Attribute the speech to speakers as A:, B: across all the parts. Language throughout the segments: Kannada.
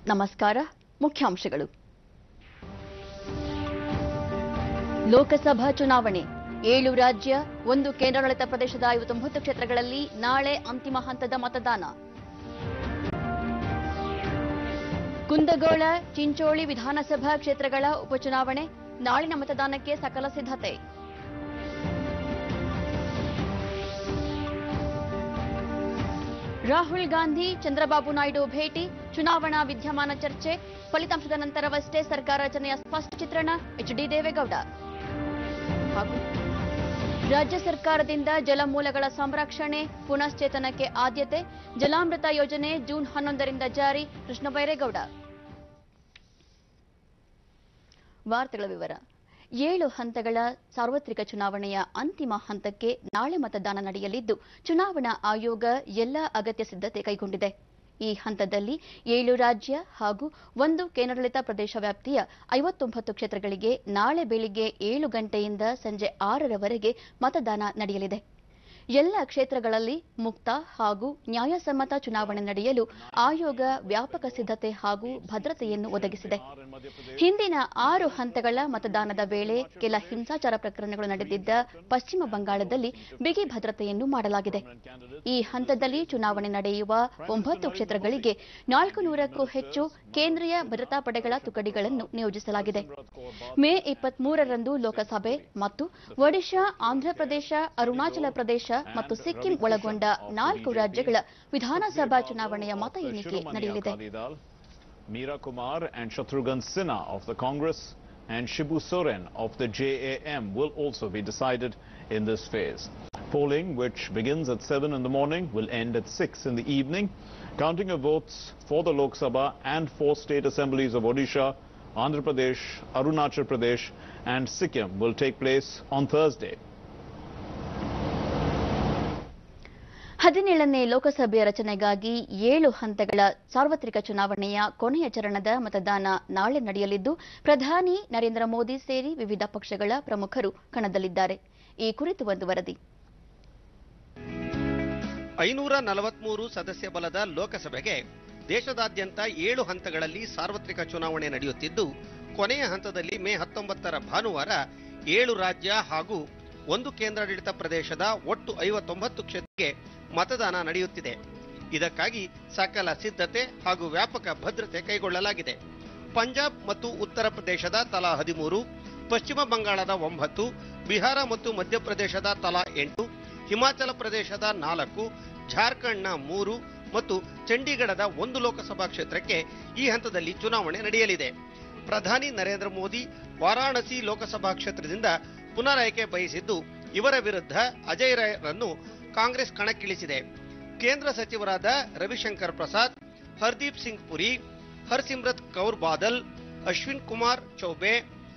A: ನಮಸ್ಕಾರ ಮುಖ್ಯಾಂಶಗಳು ಲೋಕಸಭಾ ಚುನಾವಣೆ ಏಳು ರಾಜ್ಯ ಒಂದು ಕೇಂದ್ರಾಡಳಿತ ಪ್ರದೇಶದ ಐವತ್ತೊಂಬತ್ತು ಕ್ಷೇತ್ರಗಳಲ್ಲಿ ನಾಳೆ ಅಂತಿಮ ಹಂತದ ಮತದಾನ ಕುಂದಗೋಳ ಚಿಂಚೋಳಿ ವಿಧಾನಸಭಾ ಕ್ಷೇತ್ರಗಳ ಉಪಚುನಾವಣೆ ನಾಳಿನ ಮತದಾನಕ್ಕೆ ಸಕಲ ಸಿದ್ಧತೆ ರಾಹುಲ್ ಗಾಂಧಿ ಚಂದ್ರಬಾಬು ನಾಯ್ಡು ಭೇಟಿ ಚುನಾವಣಾ ವಿದ್ಯಮಾನ ಚರ್ಚೆ ಫಲಿತಾಂಶದ ನಂತರವಷ್ಟೇ ಸರ್ಕಾರ ರಚನೆಯ ಸ್ಪಷ್ಟ ಚಿತ್ರಣ ಎಚ್ಡಿ ದೇವೇಗೌಡ ಹಾಗೂ ರಾಜ್ಯ ಸರ್ಕಾರದಿಂದ ಜಲಮೂಲಗಳ ಸಂರಕ್ಷಣೆ ಪುನಶ್ಚೇತನಕ್ಕೆ ಆದ್ಯತೆ ಜಲಾಮೃತ ಯೋಜನೆ ಜೂನ್ ಹನ್ನೊಂದರಿಂದ ಜಾರಿ ಕೃಷ್ಣ ಬೈರೇಗೌಡ ವಾರ್ತೆಗಳ ವಿವರ ಏಳು ಹಂತಗಳ ಸಾರ್ವತ್ರಿಕ ಚುನಾವಣೆಯ ಅಂತಿಮ ಹಂತಕ್ಕೆ ನಾಳೆ ಮತದಾನ ನಡೆಯಲಿದ್ದು ಚುನಾವಣಾ ಆಯೋಗ ಎಲ್ಲ ಅಗತ್ಯ ಸಿದ್ಧತೆ ಕೈಗೊಂಡಿದೆ ಈ ಹಂತದಲ್ಲಿ ಏಳು ರಾಜ್ಯ ಹಾಗೂ ಒಂದು ಕೇಂದ್ರಾಡಳಿತ ಪ್ರದೇಶ ವ್ಯಾಪ್ತಿಯ ಐವತ್ತೊಂಬತ್ತು ಕ್ಷೇತ್ರಗಳಿಗೆ ನಾಳೆ ಬೆಳಿಗ್ಗೆ ಏಳು ಗಂಟೆಯಿಂದ ಸಂಜೆ ಆರರವರೆಗೆ ಮತದಾನ ನಡೆಯಲಿದೆ ಎಲ್ಲ ಕ್ಷೇತ್ರಗಳಲ್ಲಿ ಮುಕ್ತ ಹಾಗೂ ನ್ಯಾಯಸಮ್ಮತ ಚುನಾವಣೆ ನಡೆಯಲು ಆಯೋಗ ವ್ಯಾಪಕ ಸಿದ್ಧತೆ ಹಾಗೂ ಭದ್ರತೆಯನ್ನು ಒದಗಿಸಿದೆ ಹಿಂದಿನ ಆರು ಹಂತಗಳ ಮತದಾನದ ವೇಳೆ ಕೆಲ ಹಿಂಸಾಚಾರ ಪ್ರಕರಣಗಳು ನಡೆದಿದ್ದ ಪಶ್ಚಿಮ ಬಂಗಾಳದಲ್ಲಿ ಬಿಗಿ ಭದ್ರತೆಯನ್ನು ಮಾಡಲಾಗಿದೆ ಈ ಹಂತದಲ್ಲಿ ಚುನಾವಣೆ ನಡೆಯುವ ಒಂಬತ್ತು ಕ್ಷೇತ್ರಗಳಿಗೆ ನಾಲ್ಕು ನೂರಕ್ಕೂ ಹೆಚ್ಚು ಕೇಂದ್ರೀಯ ಭದ್ರತಾ ಪಡೆಗಳ ತುಕಡಿಗಳನ್ನು ನಿಯೋಜಿಸಲಾಗಿದೆ ಮೇ ಇಪ್ಪತ್ಮೂರರಂದು ಲೋಕಸಭೆ ಮತ್ತು ಒಡಿಶಾ ಆಂಧ್ರಪ್ರದೇಶ ಅರುಣಾಚಲ ಪ್ರದೇಶ ಮತ್ತು ಸಿಕ್ಕಿಂ ಒಳಗೊಂಡ ನಾಲ್ಕು ರಾಜ್ಯಗಳ ವಿಧಾನಸಭಾ ಚುನಾವಣೆಯ ಮತ ಎಣಿಕೆ ನಡೆಯಲಿದೆ
B: Meera Kumar and Shatrughan Sinha of the Congress and Shibu Soren of the JAM will also be decided in this phase. Polling, which begins at 7 in the morning, will end at 6 in the evening. Counting of votes for the Lok Sabha and four state assemblies of Odisha, Andhra Pradesh, Arunachal Pradesh and Sikkim will take place on Thursday.
A: ಹದಿನೇಳನೇ ಲೋಕಸಭೆಯ ರಚನೆಗಾಗಿ ಏಳು ಹಂತಗಳ ಸಾರ್ವತ್ರಿಕ ಚುನಾವಣೆಯ ಕೊನೆಯ ಚರಣದ ಮತದಾನ ನಾಳೆ ನಡೆಯಲಿದ್ದು ಪ್ರಧಾನಿ ನರೇಂದ್ರ ಮೋದಿ ಸೇರಿ ವಿವಿಧ ಪಕ್ಷಗಳ ಪ್ರಮುಖರು ಕಣದಲ್ಲಿದ್ದಾರೆ ಈ ಕುರಿತು ಒಂದು ವರದಿ
C: ಐನೂರ ನಲವತ್ಮೂರು ಸದಸ್ಯ ಬಲದ ಲೋಕಸಭೆಗೆ ದೇಶದಾದ್ಯಂತ ಏಳು ಹಂತಗಳಲ್ಲಿ ಸಾರ್ವತ್ರಿಕ ಚುನಾವಣೆ ನಡೆಯುತ್ತಿದ್ದು ಕೊನೆಯ ಹಂತದಲ್ಲಿ ಮೇ ಹತ್ತೊಂಬತ್ತರ ಭಾನುವಾರ ಏಳು ರಾಜ್ಯ ಹಾಗೂ ಒಂದು ಕೇಂದ್ರಾಡಳಿತ ಪ್ರದೇಶದ ಒಟ್ಟು ಐವತ್ತೊಂಬತ್ತು ಕ್ಷೇತ್ರಕ್ಕೆ ಮತದಾನ ನಡೆಯುತ್ತಿದೆ ಇದಕ್ಕಾಗಿ ಸಕಲ ಸಿದ್ಧತೆ ಹಾಗೂ ವ್ಯಾಪಕ ಭದ್ರತೆ ಕೈಗೊಳ್ಳಲಾಗಿದೆ ಪಂಜಾಬ್ ಮತ್ತು ಉತ್ತರ ಪ್ರದೇಶದ ತಲಾ ಹದಿಮೂರು ಪಶ್ಚಿಮ ಬಂಗಾಳದ ಒಂಬತ್ತು ಬಿಹಾರ ಮತ್ತು ಮಧ್ಯಪ್ರದೇಶದ ತಲಾ ಎಂಟು ಹಿಮಾಚಲ ಪ್ರದೇಶದ ನಾಲ್ಕು ಜಾರ್ಖಂಡ್ನ ಮೂರು ಮತ್ತು ಚಂಡೀಗಢದ ಒಂದು ಲೋಕಸಭಾ ಕ್ಷೇತ್ರಕ್ಕೆ ಈ ಹಂತದಲ್ಲಿ ಚುನಾವಣೆ ನಡೆಯಲಿದೆ ಪ್ರಧಾನಿ ನರೇಂದ್ರ ಮೋದಿ ವಾರಾಣಸಿ ಲೋಕಸಭಾ ಕ್ಷೇತ್ರದಿಂದ ಪುನರಾಯ್ಕೆ ಬಯಸಿದ್ದು ಇವರ ವಿರುದ್ಧ ಅಜಯ್ ರಾಯ್ರನ್ನು ಕಾಂಗ್ರೆಸ್ ಕಣಕ್ಕಿಳಿಸಿದೆ ಕೇಂದ್ರ ಸಚಿವರಾದ ರವಿಶಂಕರ್ ಪ್ರಸಾದ್ ಹರ್ದೀಪ್ ಸಿಂಗ್ ಪುರಿ ಹರ್ಸಿಮ್ರತ್ ಕೌರ್ ಬಾದಲ್ ಅಶ್ವಿನ್ ಕುಮಾರ್ ಚೌಬೆ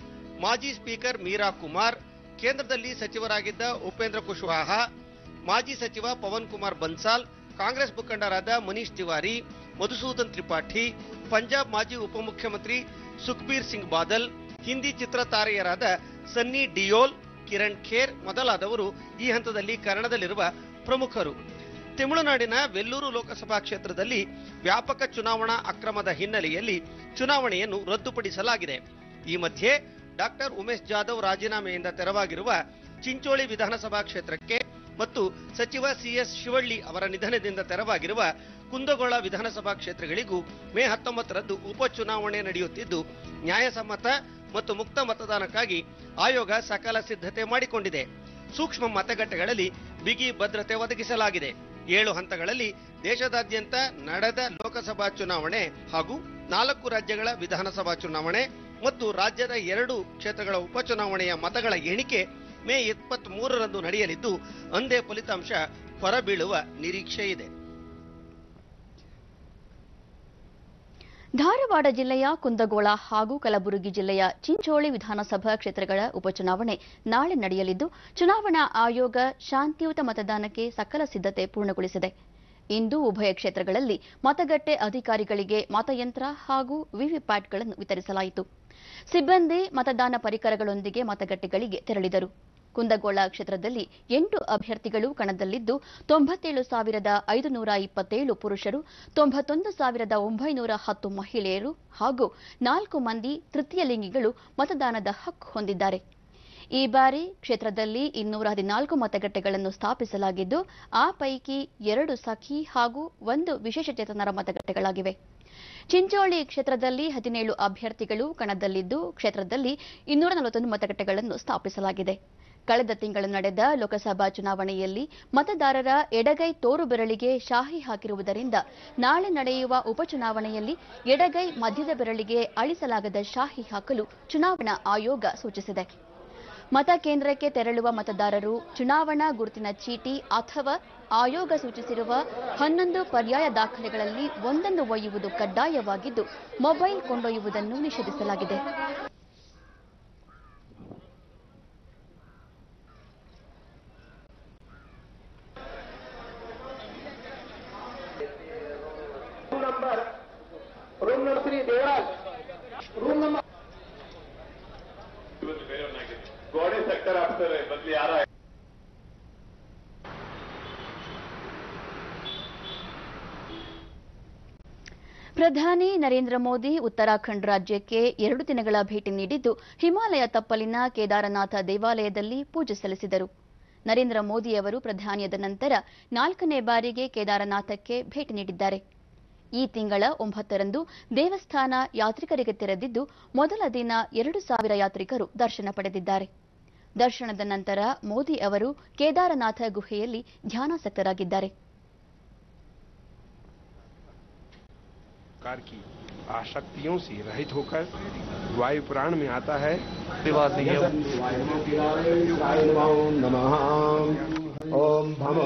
C: ಮಾಜಿ ಸ್ಪೀಕರ್ ಮೀರಾ ಕುಮಾರ್ ಕೇಂದ್ರದಲ್ಲಿ ಸಚಿವರಾಗಿದ್ದ ಉಪೇಂದ್ರ ಕುಶ್ವಾಹ ಮಾಜಿ ಸಚಿವ ಪವನ್ ಕುಮಾರ್ ಬನ್ಸಾಲ್ ಕಾಂಗ್ರೆಸ್ ಮುಖಂಡರಾದ ಮನೀಶ್ ತಿವಾರಿ ಮಧುಸೂದನ್ ತ್ರಿಪಾಠಿ ಪಂಜಾಬ್ ಮಾಜಿ ಉಪಮುಖ್ಯಮಂತ್ರಿ ಸುಖ್ಬೀರ್ ಸಿಂಗ್ ಬಾದಲ್ ಹಿಂದಿ ಚಿತ್ರ ತಾರೆಯರಾದ ಸನ್ನಿ ಡಿಯೋಲ್ ಕಿರಣ್ ಖೇರ್ ಮೊದಲಾದವರು ಈ ಹಂತದಲ್ಲಿ ಕನ್ನಡದಲ್ಲಿರುವ ಪ್ರಮುಖರು ತಮಿಳುನಾಡಿನ ವೆಲ್ಲೂರು ಲೋಕಸಭಾ ಕ್ಷೇತ್ರದಲ್ಲಿ ವ್ಯಾಪಕ ಚುನಾವಣಾ ಅಕ್ರಮದ ಹಿನ್ನೆಲೆಯಲ್ಲಿ ಚುನಾವಣೆಯನ್ನು ರದ್ದುಪಡಿಸಲಾಗಿದೆ ಈ ಮಧ್ಯೆ ಡಾಕ್ಟರ್ ಉಮೇಶ್ ಜಾಧವ್ ರಾಜೀನಾಮೆಯಿಂದ ತೆರವಾಗಿರುವ ಚಿಂಚೋಳಿ ವಿಧಾನಸಭಾ ಕ್ಷೇತ್ರಕ್ಕೆ ಮತ್ತು ಸಚಿವ ಸಿಎಸ್ ಶಿವಳ್ಳಿ ಅವರ ನಿಧನದಿಂದ ತೆರವಾಗಿರುವ ಕುಂದಗೋಳ ವಿಧಾನಸಭಾ ಕ್ಷೇತ್ರಗಳಿಗೂ ಮೇ ಹತ್ತೊಂಬತ್ತರಂದು ಉಪಚುನಾವಣೆ ನಡೆಯುತ್ತಿದ್ದು ನ್ಯಾಯಸಮ್ಮತ ಮತ್ತು ಮುಕ್ತ ಮತದಾನಕ್ಕಾಗಿ ಆಯೋಗ ಸಕಲ ಸಿದ್ಧತೆ ಮಾಡಿಕೊಂಡಿದೆ ಸೂಕ್ಷ್ಮ ಮತಗಟ್ಟೆಗಳಲ್ಲಿ ಬಿಗಿ ಭದ್ರತೆ ಒದಗಿಸಲಾಗಿದೆ ಏಳು ಹಂತಗಳಲ್ಲಿ ದೇಶದಾದ್ಯಂತ ನಡೆದ ಲೋಕಸಭಾ ಚುನಾವಣೆ ಹಾಗೂ ನಾಲ್ಕು ರಾಜ್ಯಗಳ ವಿಧಾನಸಭಾ ಚುನಾವಣೆ ಮತ್ತು ರಾಜ್ಯದ ಎರಡು ಕ್ಷೇತ್ರಗಳ ಉಪಚುನಾವಣೆಯ ಮತಗಳ ಎಣಿಕೆ ಮೇ ಇಪ್ಪತ್ತ್ ಮೂರರಂದು ನಡೆಯಲಿದ್ದು ಅಂದೇ ಫಲಿತಾಂಶ ಹೊರಬೀಳುವ ನಿರೀಕ್ಷೆ ಇದೆ
A: ಧಾರವಾಡ ಜಿಲ್ಲೆಯ ಕುಂದಗೋಳ ಹಾಗೂ ಕಲಬುರಗಿ ಜಿಲ್ಲೆಯ ಚಿಂಚೋಳಿ ವಿಧಾನಸಭಾ ಕ್ಷೇತ್ರಗಳ ಉಪಚುನಾವಣೆ ನಾಳೆ ನಡೆಯಲಿದ್ದು ಚುನಾವಣಾ ಆಯೋಗ ಶಾಂತಿಯುತ ಮತದಾನಕ್ಕೆ ಸಕಲ ಸಿದ್ಧತೆ ಪೂರ್ಣಗೊಳಿಸಿದೆ ಇಂದು ಉಭಯ ಕ್ಷೇತ್ರಗಳಲ್ಲಿ ಮತಗಟ್ಟೆ ಅಧಿಕಾರಿಗಳಿಗೆ ಮತಯಂತ್ರ ಹಾಗೂ ವಿವಿಪ್ಯಾಟ್ಗಳನ್ನು ವಿತರಿಸಲಾಯಿತು ಸಿಬ್ಬಂದಿ ಮತದಾನ ಪರಿಕರಗಳೊಂದಿಗೆ ಮತಗಟ್ಟೆಗಳಿಗೆ ತೆರಳಿದರು ಕುಂದಗೋಳ ಕ್ಷೇತ್ರದಲ್ಲಿ ಎಂಟು ಅಭ್ಯರ್ಥಿಗಳು ಕಣದಲ್ಲಿದ್ದು ತೊಂಬತ್ತೇಳು ಸಾವಿರದ ಐದುನೂರ ಇಪ್ಪತ್ತೇಳು ಪುರುಷರು ತೊಂಬತ್ತೊಂದು ಸಾವಿರದ ಒಂಬೈನೂರ ಹತ್ತು ಮಹಿಳೆಯರು ಹಾಗೂ ನಾಲ್ಕು ಮಂದಿ ತೃತೀಯ ಲಿಂಗಿಗಳು ಮತದಾನದ ಹಕ್ಕು ಹೊಂದಿದ್ದಾರೆ ಈ ಬಾರಿ ಕ್ಷೇತ್ರದಲ್ಲಿ ಇನ್ನೂರ ಹದಿನಾಲ್ಕು ಮತಗಟ್ಟೆಗಳನ್ನು ಸ್ಥಾಪಿಸಲಾಗಿದ್ದು ಆ ಪೈಕಿ ಎರಡು ಸಖಿ ಹಾಗೂ ಒಂದು ವಿಶೇಷಚೇತನರ ಮತಗಟ್ಟೆಗಳಾಗಿವೆ ಚಿಂಚೋಳಿ ಕ್ಷೇತ್ರದಲ್ಲಿ ಹದಿನೇಳು ಅಭ್ಯರ್ಥಿಗಳು ಕಣದಲ್ಲಿದ್ದು ಕ್ಷೇತ್ರದಲ್ಲಿ ಇನ್ನೂರ ನಲವತ್ತೊಂದು ಮತಗಟ್ಟೆಗಳನ್ನು ಸ್ಥಾಪಿಸಲಾಗಿದೆ ಕಳೆದ ತಿಂಗಳು ನಡೆದ ಲೋಕಸಭಾ ಚುನಾವಣೆಯಲ್ಲಿ ಮತದಾರರ ಎಡಗೈ ತೋರು ಬೆರಳಿಗೆ ಶಾಹಿ ಹಾಕಿರುವುದರಿಂದ ನಾಳೆ ನಡೆಯುವ ಉಪಚುನಾವಣೆಯಲ್ಲಿ ಎಡಗೈ ಮಧ್ಯದ ಬೆರಳಿಗೆ ಅಳಿಸಲಾಗದ ಶಾಹಿ ಹಾಕಲು ಚುನಾವಣಾ ಆಯೋಗ ಸೂಚಿಸಿದೆ ಮತಕೇಂದ್ರಕ್ಕೆ ತೆರಳುವ ಮತದಾರರು ಚುನಾವಣಾ ಗುರುತಿನ ಚೀಟಿ ಅಥವಾ ಆಯೋಗ ಸೂಚಿಸಿರುವ ಹನ್ನೊಂದು ಪರ್ಯಾಯ ದಾಖಲೆಗಳಲ್ಲಿ ಒಂದನ್ನು ಒಯ್ಯುವುದು ಕಡ್ಡಾಯವಾಗಿದ್ದು ಮೊಬೈಲ್ ಕೊಂಡೊಯ್ಯುವುದನ್ನು ನಿಷೇಧಿಸಲಾಗಿದೆ
D: room number room number three Devaraj room number
E: ಗೋಡೆ ಸೆಕ್ಟರ್ ಆಗ್ತಾರೆ ಬದಲಿ ಯಾರ
A: ಪ್ರಧಾನಿ ನರೇಂದ್ರ ಮೋದಿ ಉತ್ತರಾಖಂಡ್ ರಾಜ್ಯಕ್ಕೆ ಎರಡು ದಿನಗಳ ಭೇಟಿ ನೀಡಿದ್ದು ಹಿಮಾಲಯ ತಪ್ಪಲಿನ ಕೇದಾರನಾಥ ದೇವಾಲಯದಲ್ಲಿ ಪೂಜೆ ಸಲ್ಲಿಸಿದರು ನರೇಂದ್ರ ಮೋದಿಯವರು ಪ್ರಧಾನಿಯಾದ ನಂತರ ನಾಲ್ಕನೇ ಬಾರಿಗೆ ಕೇದಾರನಾಥಕ್ಕೆ ಭೇಟಿ ನೀಡಿದ್ದಾರೆ ಈ ತಿಂಗಳ ಒಂಬತ್ತರಂದು ದೇವಸ್ಥಾನ ಯಾತ್ರಿಕರಿಗೆ ತೆರೆದಿದ್ದು ಮೊದಲ ದಿನ ಎರಡು ಸಾವಿರ ಯಾತ್ರಿಕರು ದರ್ಶನ ಪಡೆದಿದ್ದಾರೆ ದರ್ಶನದ ನಂತರ ಮೋದಿ ಅವರು ಕೇದಾರನಾಥ ಗುಹೆಯಲ್ಲಿ ಧ್ಯಾನಾಸಕ್ತರಾಗಿದ್ದಾರೆ
F: प्रकार की आसक्तियों से रहित होकर वायु पुराण में आता है
D: नमः ओम भमो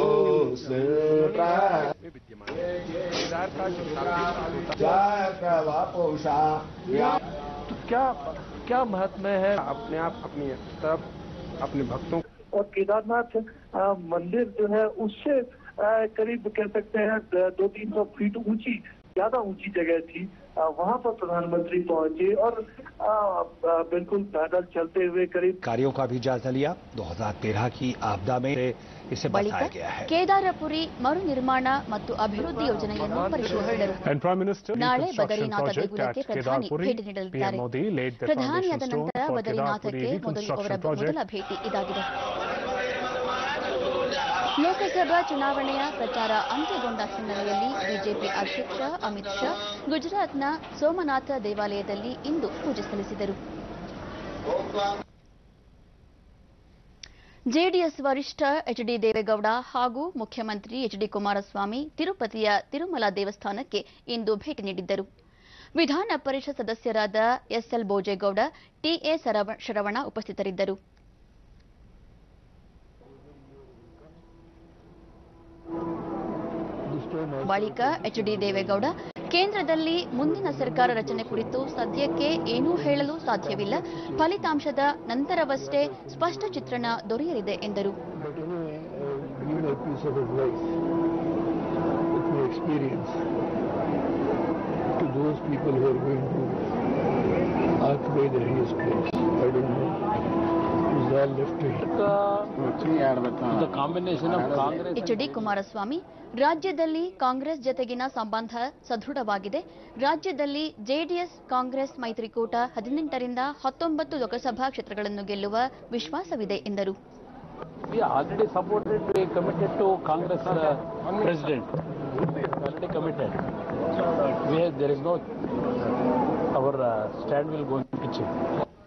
F: में विद्यमान है केदार का जो शाब्दिक अर्थ होता
D: जय प्रवापोषा
F: है, तो क्या क्या महत्व है अपने आप अपनी तरफ अपने भक्तों
G: और केदारनाथ अ, मंदिर जो है उससे अ, करीब कह सकते हैं द- दो तीन सौ फीट ऊंची ज्यादा ऊंची जगह थी अ, वहां पर प्रधानमंत्री पहुंचे और अ, अ, बिल्कुल पैदल चलते हुए करीब
H: कार्यों का भी जायजा लिया 2013 की आपदा में इसे
A: ಬಳಿಕ
H: बताया गया है
A: ಕೇದಾರಪುರಿ ಮರು ನಿರ್ಮಾಣ ಮತ್ತು ಅಭಿವೃದ್ಧಿ ಯೋಜನೆಯನ್ನು ಪರಿಶೀಲಿಸಿದರು
I: And Prime Minister,
A: ನಾಳೆ
I: reconstruction
A: ಬದರಿನಾಥ
I: project
A: ದೇಗುಲಕ್ಕೆ
I: at
A: ಪ್ರಧಾನಿ
I: Kedarpuri,
A: ಭೇಟಿ ನೀಡಲಿದ್ದಾರೆ
I: PM Modi laid the
A: ಪ್ರಧಾನಿಯಾದ
I: foundation stone
A: ನಂತರ
I: for
A: ಬದರಿನಾಥಕ್ಕೆ
I: Kedarpuri
A: ಮೊದಲು ಅವರ
I: reconstruction project.
A: ಮೊದಲ ಭೇಟಿ ಇದಾಗಿದೆ ಲೋಕಸಭಾ ಚುನಾವಣೆಯ ಪ್ರಚಾರ ಅಂತ್ಯಗೊಂಡ ಹಿನ್ನೆಲೆಯಲ್ಲಿ ಬಿಜೆಪಿ ಅಧ್ಯಕ್ಷ ಅಮಿತ್ ಶಾ ಗುಜರಾತ್ನ ಸೋಮನಾಥ ದೇವಾಲಯದಲ್ಲಿ ಇಂದು ಪೂಜೆ ಸಲ್ಲಿಸಿದರು ಜೆಡಿಎಸ್ ವರಿಷ್ಠ ಎಚ್ ಡಿ ದೇವೇಗೌಡ ಹಾಗೂ ಮುಖ್ಯಮಂತ್ರಿ ಎಚ್ ಡಿ ಕುಮಾರಸ್ವಾಮಿ ತಿರುಪತಿಯ ತಿರುಮಲ ದೇವಸ್ಥಾನಕ್ಕೆ ಇಂದು ಭೇಟಿ ನೀಡಿದ್ದರು ವಿಧಾನ ಪರಿಷತ್ ಸದಸ್ಯರಾದ ಎಸ್ಎಲ್ ಬೋಜೇಗೌಡ ಟಿಎ ಸರವ- ಶರವಣ ಉಪಸ್ಥಿತರಿದ್ದರು ಬಳಿಕ ಎಚ್ ಡಿ ದೇವೇಗೌಡ ಕೇಂದ್ರದಲ್ಲಿ ಮುಂದಿನ ಸರ್ಕಾರ ರಚನೆ ಕುರಿತು ಸದ್ಯಕ್ಕೆ ಏನೂ ಹೇಳಲು ಸಾಧ್ಯವಿಲ್ಲ ಫಲಿತಾಂಶದ ನಂತರವಷ್ಟೇ ಸ್ಪಷ್ಟ ಚಿತ್ರಣ ದೊರೆಯಲಿದೆ ಎಂದರು
G: but anyway, uh, give a piece of advice with my experience to those people who are going to occupy the highest place. I don't know. It's all left to him.
J: the combination of Congress
A: H D Kumaraswamy ರಾಜ್ಯದಲ್ಲಿ ಕಾಂಗ್ರೆಸ್ ಜತೆಗಿನ ಸಂಬಂಧ ಸದೃಢವಾಗಿದೆ ರಾಜ್ಯದಲ್ಲಿ ಜೆಡಿಎಸ್ ಕಾಂಗ್ರೆಸ್ ಮೈತ್ರಿಕೂಟ ಹದಿನೆಂಟರಿಂದ ಹತ್ತೊಂಬತ್ತು ಲೋಕಸಭಾ ಕ್ಷೇತ್ರಗಳನ್ನು ಗೆಲ್ಲುವ ವಿಶ್ವಾಸವಿದೆ ಎಂದರು
J: we already supported, we committed to Congress uh, president. Already committed. We have, there is no, our uh, stand will go into change.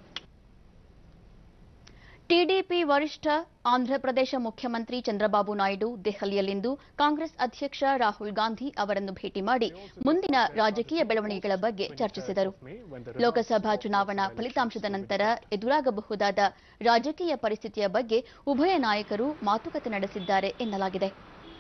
A: TDP ವರಿಷ್ಠ ಆಂಧ್ರಪ್ರದೇಶ ಮುಖ್ಯಮಂತ್ರಿ ಚಂದ್ರಬಾಬು ನಾಯ್ಡು ದೆಹಲಿಯಲ್ಲಿಂದು ಕಾಂಗ್ರೆಸ್ ಅಧ್ಯಕ್ಷ ರಾಹುಲ್ ಗಾಂಧಿ ಅವರನ್ನು ಭೇಟಿ ಮಾಡಿ ಮುಂದಿನ ರಾಜಕೀಯ ಬೆಳವಣಿಗೆಗಳ ಬಗ್ಗೆ ಚರ್ಚಿಸಿದರು ಲೋಕಸಭಾ ಚುನಾವಣಾ ಫಲಿತಾಂಶದ ನಂತರ ಎದುರಾಗಬಹುದಾದ ರಾಜಕೀಯ ಪರಿಸ್ಥಿತಿಯ ಬಗ್ಗೆ ಉಭಯ ನಾಯಕರು ಮಾತುಕತೆ ನಡೆಸಿದ್ದಾರೆ ಎನ್ನಲಾಗಿದೆ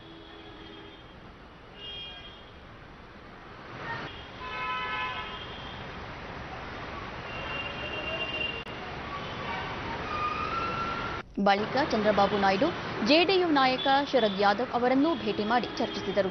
A: ಬಳಿಕ ಚಂದ್ರಬಾಬು ನಾಯ್ಡು ಜೆಡಿಯು ನಾಯಕ ಶರದ್ ಯಾದವ್ ಅವರನ್ನೂ ಭೇಟಿ ಮಾಡಿ ಚರ್ಚಿಸಿದರು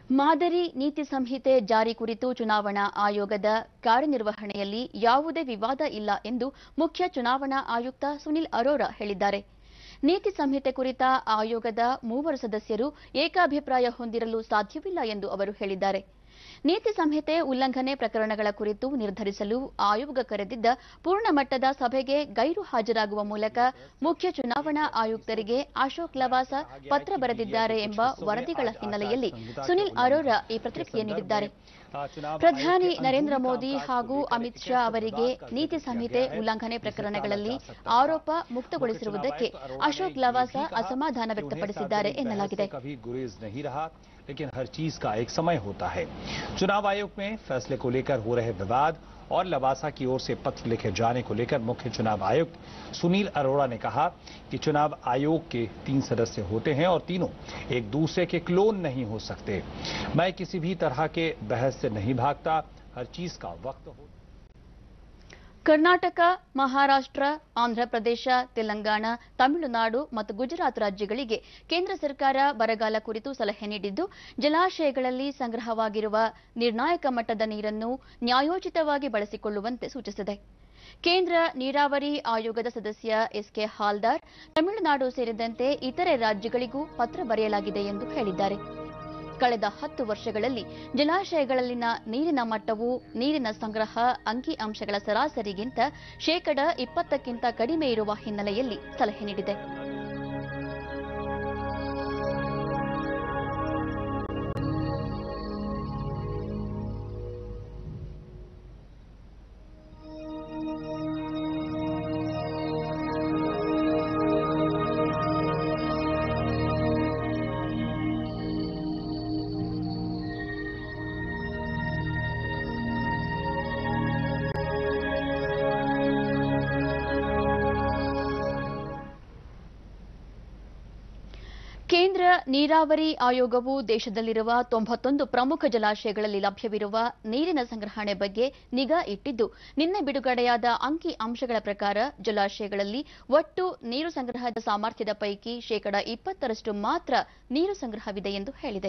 A: ಮಾದರಿ ನೀತಿ ಸಂಹಿತೆ ಜಾರಿ ಕುರಿತು ಚುನಾವಣಾ ಆಯೋಗದ ಕಾರ್ಯನಿರ್ವಹಣೆಯಲ್ಲಿ ಯಾವುದೇ ವಿವಾದ ಇಲ್ಲ ಎಂದು ಮುಖ್ಯ ಚುನಾವಣಾ ಆಯುಕ್ತ ಸುನಿಲ್ ಅರೋರಾ ಹೇಳಿದ್ದಾರೆ ನೀತಿ ಸಂಹಿತೆ ಕುರಿತ ಆಯೋಗದ ಮೂವರು ಸದಸ್ಯರು ಏಕಾಭಿಪ್ರಾಯ ಹೊಂದಿರಲು ಸಾಧ್ಯವಿಲ್ಲ ಎಂದು ಅವರು ಹೇಳಿದ್ದಾರೆ ನೀತಿ ಸಂಹಿತೆ ಉಲ್ಲಂಘನೆ ಪ್ರಕರಣಗಳ ಕುರಿತು ನಿರ್ಧರಿಸಲು ಆಯೋಗ ಕರೆದಿದ್ದ ಪೂರ್ಣ ಮಟ್ಟದ ಸಭೆಗೆ ಗೈರು ಹಾಜರಾಗುವ ಮೂಲಕ ಮುಖ್ಯ ಚುನಾವಣಾ ಆಯುಕ್ತರಿಗೆ ಅಶೋಕ್ ಲವಾಸ ಪತ್ರ ಬರೆದಿದ್ದಾರೆ ಎಂಬ ವರದಿಗಳ ಹಿನ್ನೆಲೆಯಲ್ಲಿ ಸುನಿಲ್ ಅರೋರಾ ಈ ಪ್ರತಿಕ್ರಿಯೆ ನೀಡಿದ್ದಾರೆ ಪ್ರಧಾನಿ ನರೇಂದ್ರ ಮೋದಿ ಹಾಗೂ ಅಮಿತ್ ಶಾ ಅವರಿಗೆ ನೀತಿ ಸಂಹಿತೆ ಉಲ್ಲಂಘನೆ ಪ್ರಕರಣಗಳಲ್ಲಿ ಆರೋಪ ಮುಕ್ತಗೊಳಿಸಿರುವುದಕ್ಕೆ ಅಶೋಕ್ ಲವಾಸ ಅಸಮಾಧಾನ ವ್ಯಕ್ತಪಡಿಸಿದ್ದಾರೆ ಎನ್ನಲಾಗಿದೆ
H: कभी गुरेज नहीं रहा लेकिन हर चीज का एक समय होता है चुनाव आयोग में फैसले को लेकर हो रहे विवाद और लवासा की ओर से पत्र लिखे जाने को लेकर मुख्य चुनाव आयुक्त सुनील अरोड़ा ने कहा कि चुनाव आयोग के तीन सदस्य होते हैं और तीनों एक दूसरे के क्लोन नहीं हो सकते मैं किसी भी तरह के बहस से नहीं भागता हर चीज का वक्त हो
A: ಕರ್ನಾಟಕ ಮಹಾರಾಷ್ಟ್ರ ಆಂಧ್ರಪ್ರದೇಶ ತೆಲಂಗಾಣ ತಮಿಳುನಾಡು ಮತ್ತು ಗುಜರಾತ್ ರಾಜ್ಯಗಳಿಗೆ ಕೇಂದ್ರ ಸರ್ಕಾರ ಬರಗಾಲ ಕುರಿತು ಸಲಹೆ ನೀಡಿದ್ದು ಜಲಾಶಯಗಳಲ್ಲಿ ಸಂಗ್ರಹವಾಗಿರುವ ನಿರ್ಣಾಯಕ ಮಟ್ಟದ ನೀರನ್ನು ನ್ಯಾಯೋಚಿತವಾಗಿ ಬಳಸಿಕೊಳ್ಳುವಂತೆ ಸೂಚಿಸಿದೆ ಕೇಂದ್ರ ನೀರಾವರಿ ಆಯೋಗದ ಸದಸ್ಯ ಎಸ್ಕೆ ಹಾಲ್ದಾರ್ ತಮಿಳುನಾಡು ಸೇರಿದಂತೆ ಇತರೆ ರಾಜ್ಯಗಳಿಗೂ ಪತ್ರ ಬರೆಯಲಾಗಿದೆ ಎಂದು ಹೇಳಿದ್ದಾರೆ ಕಳೆದ ಹತ್ತು ವರ್ಷಗಳಲ್ಲಿ ಜಲಾಶಯಗಳಲ್ಲಿನ ನೀರಿನ ಮಟ್ಟವು ನೀರಿನ ಸಂಗ್ರಹ ಅಂಕಿ ಅಂಶಗಳ ಸರಾಸರಿಗಿಂತ ಶೇಕಡ ಇಪ್ಪತ್ತಕ್ಕಿಂತ ಕಡಿಮೆ ಇರುವ ಹಿನ್ನೆಲೆಯಲ್ಲಿ ಸಲಹೆ ನೀಡಿದೆ ಕೇಂದ್ರ ನೀರಾವರಿ ಆಯೋಗವು ದೇಶದಲ್ಲಿರುವ ತೊಂಬತ್ತೊಂದು ಪ್ರಮುಖ ಜಲಾಶಯಗಳಲ್ಲಿ ಲಭ್ಯವಿರುವ ನೀರಿನ ಸಂಗ್ರಹಣೆ ಬಗ್ಗೆ ನಿಗಾ ಇಟ್ಟಿದ್ದು ನಿನ್ನೆ ಬಿಡುಗಡೆಯಾದ ಅಂಕಿ ಅಂಶಗಳ ಪ್ರಕಾರ ಜಲಾಶಯಗಳಲ್ಲಿ ಒಟ್ಟು ನೀರು ಸಂಗ್ರಹದ ಸಾಮರ್ಥ್ಯದ ಪೈಕಿ ಶೇಕಡ ಇಪ್ಪತ್ತರಷ್ಟು ಮಾತ್ರ ನೀರು ಸಂಗ್ರಹವಿದೆ ಎಂದು ಹೇಳಿದೆ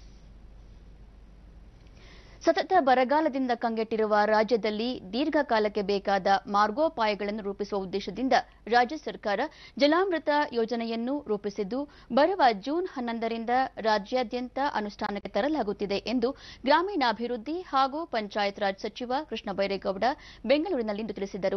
A: ಸತತ ಬರಗಾಲದಿಂದ ಕಂಗೆಟ್ಟಿರುವ ರಾಜ್ಯದಲ್ಲಿ ದೀರ್ಘಕಾಲಕ್ಕೆ ಬೇಕಾದ ಮಾರ್ಗೋಪಾಯಗಳನ್ನು ರೂಪಿಸುವ ಉದ್ದೇಶದಿಂದ ರಾಜ್ಯ ಸರ್ಕಾರ ಜಲಾಮೃತ ಯೋಜನೆಯನ್ನು ರೂಪಿಸಿದ್ದು ಬರುವ ಜೂನ್ ಹನ್ನೊಂದರಿಂದ ರಾಜ್ಯಾದ್ಯಂತ ಅನುಷ್ಠಾನಕ್ಕೆ ತರಲಾಗುತ್ತಿದೆ ಎಂದು ಗ್ರಾಮೀಣಾಭಿವೃದ್ಧಿ ಹಾಗೂ ಪಂಚಾಯತ್ ರಾಜ್ ಸಚಿವ ಕೃಷ್ಣ ಬೈರೇಗೌಡ ಬೆಂಗಳೂರಿನಲ್ಲಿಂದು ತಿಳಿಸಿದರು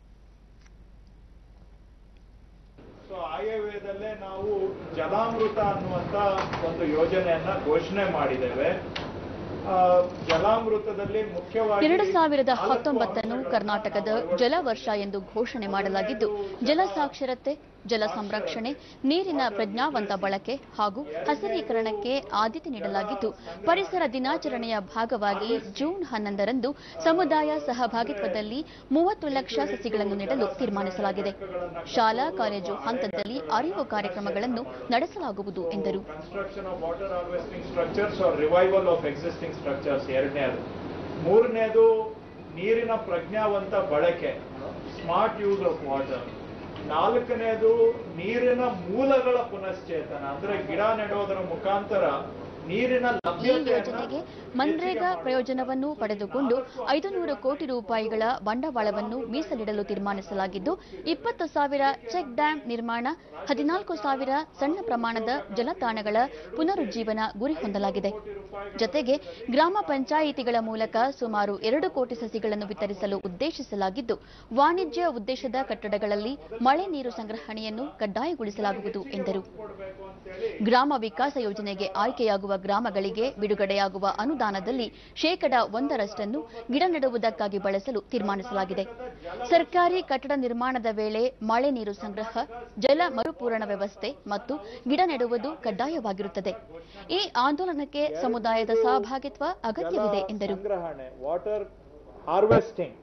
I: ಸೊ ಆಯವ್ಯಯದಲ್ಲೇ ನಾವು ಜಲಾಮೃತ ಅನ್ನುವಂತ ಒಂದು ಯೋಜನೆಯನ್ನ ಘೋಷಣೆ ಮಾಡಿದ್ದೇವೆ ಆ, ಜಲಾಮೃತದಲ್ಲಿ ಮುಖ್ಯವಾಗಿ
A: ಎರಡು ಸಾವಿರದ
I: ನಾಲ್ಕು
A: ಹತ್ತೊಂಬತ್ತನ್ನು
I: ಅಂಶಗಳನ್ನ
A: ಕರ್ನಾಟಕದ
I: ನಾವು
A: ಜಲ ವರ್ಷ ಎಂದು ಘೋಷಣೆ ಮಾಡಲಾಗಿದ್ದು ಜಲ ಸಾಕ್ಷರತೆ ಜಲ ಸಂರಕ್ಷಣೆ ನೀರಿನ ಪ್ರಜ್ಞಾವಂತ ಬಳಕೆ ಹಾಗೂ ಹಸಿರೀಕರಣಕ್ಕೆ ಆದ್ಯತೆ ನೀಡಲಾಗಿದ್ದು ಪರಿಸರ ದಿನಾಚರಣೆಯ ಭಾಗವಾಗಿ ಜೂನ್ ಹನ್ನೊಂದರಂದು ಸಮುದಾಯ ಸಹಭಾಗಿತ್ವದಲ್ಲಿ ಮೂವತ್ತು ಲಕ್ಷ ಸಸಿಗಳನ್ನು ನೆಡಲು ತೀರ್ಮಾನಿಸಲಾಗಿದೆ ಶಾಲಾ ಕಾಲೇಜು ಹಂತದಲ್ಲಿ ಅರಿವು ಕಾರ್ಯಕ್ರಮಗಳನ್ನು ನಡೆಸಲಾಗುವುದು ಎಂದರು
I: construction of water harvesting structures or revival of existing structures ಎರಡನೇದು ಮೂರನೇದು ನೀರಿನ ಪ್ರಜ್ಞಾವಂತ ಬಳಕೆ ಸ್ಮಾರ್ಟ್ ಯೂಸ್ ಆಫ್ ವಾಟರ್ ನಾಲ್ಕನೇದು ನೀರಿನ ಮೂಲಗಳ ಪುನಶ್ಚೇತನ ಅಂದ್ರೆ ಗಿಡ ನೆಡೋದರ ಮುಖಾಂತರ ನೀರಿನ
A: ಈ
I: ಲಭ್ಯತೆಯನ್ನ
A: ಯೋಜನೆಗೆ ಮನ್ರೇಗಾ ಪ್ರಯೋಜನವನ್ನು ಪಡೆದುಕೊಂಡು ಐದು ನೂರು ಕೋಟಿ ರೂಪಾಯಿಗಳ ಬಂಡವಾಳವನ್ನು ಮೀಸಲಿಡಲು ತೀರ್ಮಾನಿಸಲಾಗಿದ್ದು ಇಪ್ಪತ್ತು ಸಾವಿರ ಚೆಕ್ ಡ್ಯಾಂ ನಿರ್ಮಾಣ ಹದಿನಾಲ್ಕು ಸಾವಿರ ಸಣ್ಣ ಪ್ರಮಾಣದ ಜಲತಾಣಗಳ ಪುನರುಜ್ಜೀವನ ಗುರಿ ಹೊಂದಲಾಗಿದೆ ಜತೆಗೆ ಗ್ರಾಮ ಪಂಚಾಯಿತಿಗಳ ಮೂಲಕ ಸುಮಾರು ಎರಡು ಕೋಟಿ ಸಸಿಗಳನ್ನು ವಿತರಿಸಲು ಉದ್ದೇಶಿಸಲಾಗಿದ್ದು ವಾಣಿಜ್ಯ ಉದ್ದೇಶದ ಕಟ್ಟಡಗಳಲ್ಲಿ ಮಳೆ ನೀರು ಸಂಗ್ರಹಣೆಯನ್ನು ಕಡ್ಡಾಯಗೊಳಿಸಲಾಗುವುದು ಎಂದರು ಗ್ರಾಮ ವಿಕಾಸ ಯೋಜನೆಗೆ ಆಯ್ಕೆಯಾಗುವ ಗ್ರಾಮಗಳಿಗೆ ಬಿಡುಗಡೆಯಾಗುವ ಅನುದಾನದಲ್ಲಿ ಶೇಕಡ ಒಂದರಷ್ಟನ್ನು ಗಿಡ ನೆಡುವುದಕ್ಕಾಗಿ ಬಳಸಲು ತೀರ್ಮಾನಿಸಲಾಗಿದೆ ಸರ್ಕಾರಿ ಕಟ್ಟಡ ನಿರ್ಮಾಣದ ವೇಳೆ ಮಳೆ ನೀರು ಸಂಗ್ರಹ ಜಲ ಮರುಪೂರಣ ವ್ಯವಸ್ಥೆ ಮತ್ತು ಗಿಡ ನೆಡುವುದು ಕಡ್ಡಾಯವಾಗಿರುತ್ತದೆ ಈ ಆಂದೋಲನಕ್ಕೆ ಸಮುದಾಯದ ಸಹಭಾಗಿತ್ವ ಅಗತ್ಯವಿದೆ ಎಂದರು
I: ಸಂಗ್ರಹಣೆ ವಾಟರ್ ಹಾರ್ವೆಸ್ಟಿಂಗ್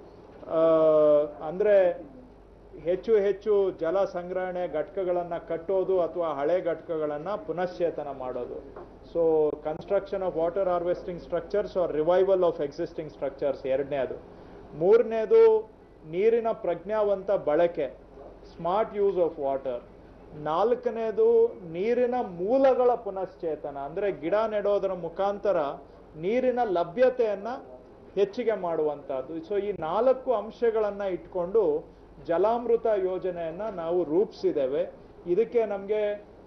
I: ಅಂದ್ರೆ ಹೆಚ್ಚು ಹೆಚ್ಚು ಜಲ ಸಂಗ್ರಹಣೆ ಘಟಕಗಳನ್ನು ಕಟ್ಟೋದು ಅಥವಾ ಹಳೆ ಘಟಕಗಳನ್ನು ಪುನಶ್ಚೇತನ ಮಾಡೋದು so construction of water harvesting structures or revival of existing structures ಎರಡನೇದು ಮೂರನೇದು ನೀರಿನ ಪ್ರಜ್ಞಾವಂತ ಬಳಕೆ ಸ್ಮಾರ್ಟ್ ಯೂಸ್ ಆಫ್ ವಾಟರ್ ನಾಲ್ಕನೇದು ನೀರಿನ ಮೂಲಗಳ ಪುನಶ್ಚೇತನ ಅಂದ್ರೆ ಗಿಡ ನೆಡೋದರ ಮುಖಾಂತರ ನೀರಿನ ಲಭ್ಯತೆಯನ್ನ ಹೆಚ್ಚಿಗೆ ಮಾಡುವಂತಹದ್ದು ಸೊ ಈ ನಾಲ್ಕು ಅಂಶಗಳನ್ನ ಇಟ್ಕೊಂಡು ಜಲಾಮೃತ ಯೋಜನೆಯನ್ನ ನಾವು ರೂಪಿಸಿದ್ದೇವೆ ಇದಕ್ಕೆ ನಮಗೆ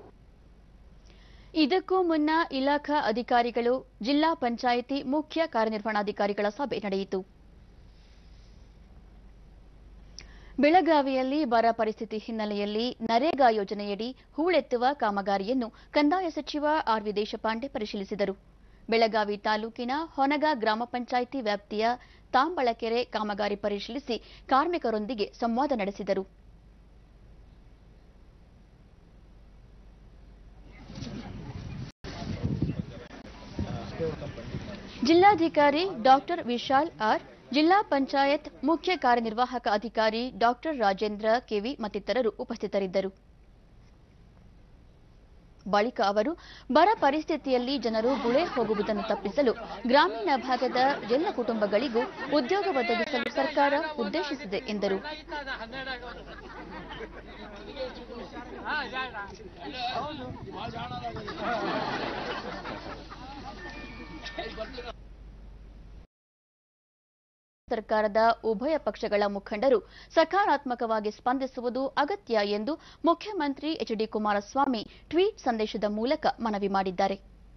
A: ಇದಕ್ಕೂ ಮುನ್ನ ಇಲಾಖಾ ಅಧಿಕಾರಿಗಳು ಜಿಲ್ಲಾ ಪಂಚಾಯಿತಿ ಮುಖ್ಯ ಕಾರ್ಯನಿರ್ವಹಣಾಧಿಕಾರಿಗಳ ಸಭೆ ನಡೆಯಿತು ಬೆಳಗಾವಿಯಲ್ಲಿ ಬರ ಪರಿಸ್ಥಿತಿ ಹಿನ್ನೆಲೆಯಲ್ಲಿ ನರೇಗಾ ಯೋಜನೆಯಡಿ ಹೂಳೆತ್ತುವ ಕಾಮಗಾರಿಯನ್ನು ಕಂದಾಯ ಸಚಿವ ಆರ್ ವಿ ದೇಶಪಾಂಡೆ ಪರಿಶೀಲಿಸಿದರು ಬೆಳಗಾವಿ ತಾಲೂಕಿನ ಹೊನಗ ಗ್ರಾಮ ಪಂಚಾಯಿತಿ ವ್ಯಾಪ್ತಿಯ ತಾಂಬಳಕೆರೆ ಕಾಮಗಾರಿ ಪರಿಶೀಲಿಸಿ ಕಾರ್ಮಿಕರೊಂದಿಗೆ ಸಂವಾದ ನಡೆಸಿದರು ಜಿಲ್ಲಾಧಿಕಾರಿ ಡಾಕ್ಟರ್ ವಿಶಾಲ್ ಆರ್ ಜಿಲ್ಲಾ ಪಂಚಾಯತ್ ಮುಖ್ಯ ಕಾರ್ಯನಿರ್ವಾಹಕ ಅಧಿಕಾರಿ ಡಾಕ್ಟರ್ ರಾಜೇಂದ್ರ ಕೆವಿ ಮತ್ತಿತರರು ಉಪಸ್ಥಿತರಿದ್ದರು ಬಳಿಕ ಅವರು ಬರ ಪರಿಸ್ಥಿತಿಯಲ್ಲಿ ಜನರು ಗುಳೆ ಹೋಗುವುದನ್ನು ತಪ್ಪಿಸಲು ಗ್ರಾಮೀಣ ಭಾಗದ ಎಲ್ಲ ಕುಟುಂಬಗಳಿಗೂ ಉದ್ಯೋಗ ಒದಗಿಸಲು ಸರ್ಕಾರ ಉದ್ದೇಶಿಸಿದೆ ಎಂದರು ಸರ್ಕಾರದ ಉಭಯ ಪಕ್ಷಗಳ ಮುಖಂಡರು ಸಕಾರಾತ್ಮಕವಾಗಿ ಸ್ಪಂದಿಸುವುದು ಅಗತ್ಯ ಎಂದು ಮುಖ್ಯಮಂತ್ರಿ ಎಚ್ ಡಿ ಕುಮಾರಸ್ವಾಮಿ ಟ್ವೀಟ್ ಸಂದೇಶದ ಮೂಲಕ ಮನವಿ ಮಾಡಿದ್ದಾರೆ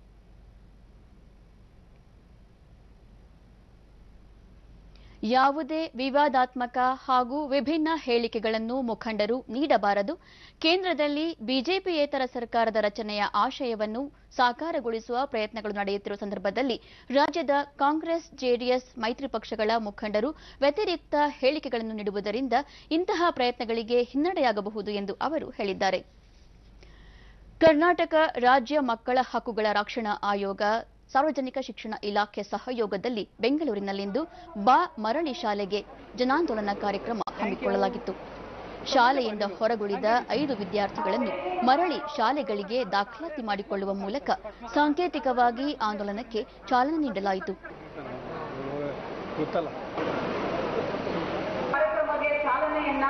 A: ಯಾವುದೇ ವಿವಾದಾತ್ಮಕ ಹಾಗೂ ವಿಭಿನ್ನ ಹೇಳಿಕೆಗಳನ್ನು ಮುಖಂಡರು ನೀಡಬಾರದು ಕೇಂದ್ರದಲ್ಲಿ ಬಿಜೆಪಿಯೇತರ ಸರ್ಕಾರದ ರಚನೆಯ ಆಶಯವನ್ನು ಸಾಕಾರಗೊಳಿಸುವ ಪ್ರಯತ್ನಗಳು ನಡೆಯುತ್ತಿರುವ ಸಂದರ್ಭದಲ್ಲಿ ರಾಜ್ಯದ ಕಾಂಗ್ರೆಸ್ ಜೆಡಿಎಸ್ ಮೈತ್ರಿ ಪಕ್ಷಗಳ ಮುಖಂಡರು ವ್ಯತಿರಿಕ್ತ ಹೇಳಿಕೆಗಳನ್ನು ನೀಡುವುದರಿಂದ ಇಂತಹ ಪ್ರಯತ್ನಗಳಿಗೆ ಹಿನ್ನಡೆಯಾಗಬಹುದು ಎಂದು ಅವರು ಹೇಳಿದ್ದಾರೆ ಕರ್ನಾಟಕ ರಾಜ್ಯ ಮಕ್ಕಳ ಹಕ್ಕುಗಳ ರಕ್ಷಣಾ ಆಯೋಗ ಸಾರ್ವಜನಿಕ ಶಿಕ್ಷಣ ಇಲಾಖೆ ಸಹಯೋಗದಲ್ಲಿ ಬೆಂಗಳೂರಿನಲ್ಲಿಂದು ಬಾ ಮರಳಿ ಶಾಲೆಗೆ ಜನಾಂದೋಲನ ಕಾರ್ಯಕ್ರಮ ಹಮ್ಮಿಕೊಳ್ಳಲಾಗಿತ್ತು ಶಾಲೆಯಿಂದ ಹೊರಗುಳಿದ ಐದು ವಿದ್ಯಾರ್ಥಿಗಳನ್ನು ಮರಳಿ ಶಾಲೆಗಳಿಗೆ ದಾಖಲಾತಿ ಮಾಡಿಕೊಳ್ಳುವ ಮೂಲಕ ಸಾಂಕೇತಿಕವಾಗಿ ಆಂದೋಲನಕ್ಕೆ ಚಾಲನೆ ನೀಡಲಾಯಿತು
F: ಗೊತ್ತಲ್ಲ
K: ಕಾರ್ಯಕ್ರಮಕ್ಕೆ ಚಾಲನೆಯನ್ನ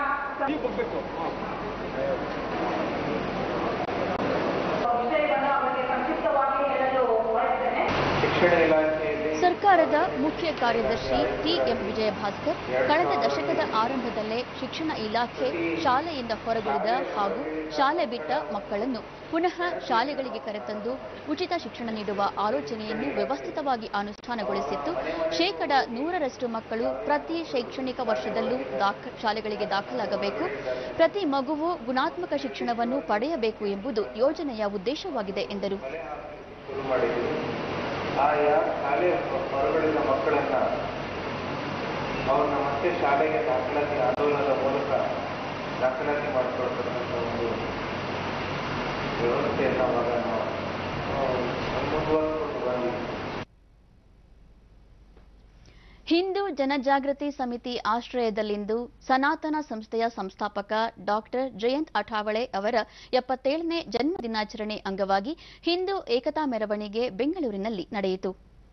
K: ವಿಷಯವನ್ನು ಅವರಿಗೆ ಸಂಕ್ಷಿಪ್ತವಾಗಿ ಹೇಳಲು ಬಯಸ್ತೇನೆ
D: ಶಿಕ್ಷಣ ಇಲಾಖೆಯಲ್ಲಿ
A: ಸರ್ಕಾರದ ಮುಖ್ಯ ಕಾರ್ಯದರ್ಶಿ ಟಿಎಂ ವಿಜಯ ಭಾಸ್ಕರ್ ಕಳೆದ ದಶಕದ ಆರಂಭದಲ್ಲೇ ಶಿಕ್ಷಣ ಇಲಾಖೆ ಶಾಲೆಯಿಂದ ಹೊರಗುಳಿದ ಹಾಗೂ ಶಾಲೆ ಬಿಟ್ಟ ಮಕ್ಕಳನ್ನು ಪುನಃ ಶಾಲೆಗಳಿಗೆ ಕರೆತಂದು ಉಚಿತ ಶಿಕ್ಷಣ ನೀಡುವ ಆಲೋಚನೆಯನ್ನು ವ್ಯವಸ್ಥಿತವಾಗಿ ಅನುಷ್ಠಾನಗೊಳಿಸಿತ್ತು ಶೇಕಡ ನೂರರಷ್ಟು ಮಕ್ಕಳು ಪ್ರತಿ ಶೈಕ್ಷಣಿಕ ವರ್ಷದಲ್ಲೂ ದಾಖ ಶಾಲೆಗಳಿಗೆ ದಾಖಲಾಗಬೇಕು ಪ್ರತಿ ಮಗುವು ಗುಣಾತ್ಮಕ ಶಿಕ್ಷಣವನ್ನು ಪಡೆಯಬೇಕು ಎಂಬುದು ಯೋಜನೆಯ ಉದ್ದೇಶವಾಗಿದೆ ಎಂದರು
D: ಶುರು ಮಾಡಿದ್ದೀವಿ ಆಯಾ ಶಾಲೆ ಹೊರಗಡೆದ ಮಕ್ಕಳನ್ನ ಅವ್ರನ್ನ ಮತ್ತೆ ಶಾಲೆಗೆ ದಾಖಲಾತಿ ಆಂದೋಲನದ ಮೂಲಕ ದಾಖಲಾತಿ ಮಾಡಿಕೊಳ್ತಕ್ಕಂಥ ಒಂದು ವ್ಯವಸ್ಥೆಯನ್ನು ಅವಾಗ ನಾವು ಆ, ಮುಂದುವರಿಸ್ಕೊಂಡು ಬಂದಿದ್ದೀವಿ
A: ಹಿಂದೂ ಜನಜಾಗೃತಿ ಸಮಿತಿ ಆಶ್ರಯದಲ್ಲಿಂದು ಸನಾತನ ಸಂಸ್ಥೆಯ ಸಂಸ್ಥಾಪಕ ಡಾಕ್ಟರ್ ಜಯಂತ್ ಅಠಾವಳೆ ಅವರ ಎಪ್ಪತ್ತೇಳನೇ ಜನ್ಮ ದಿನಾಚರಣೆ ಅಂಗವಾಗಿ ಹಿಂದೂ ಏಕತಾ ಮೆರವಣಿಗೆ ಬೆಂಗಳೂರಿನಲ್ಲಿ ನಡೆಯಿತು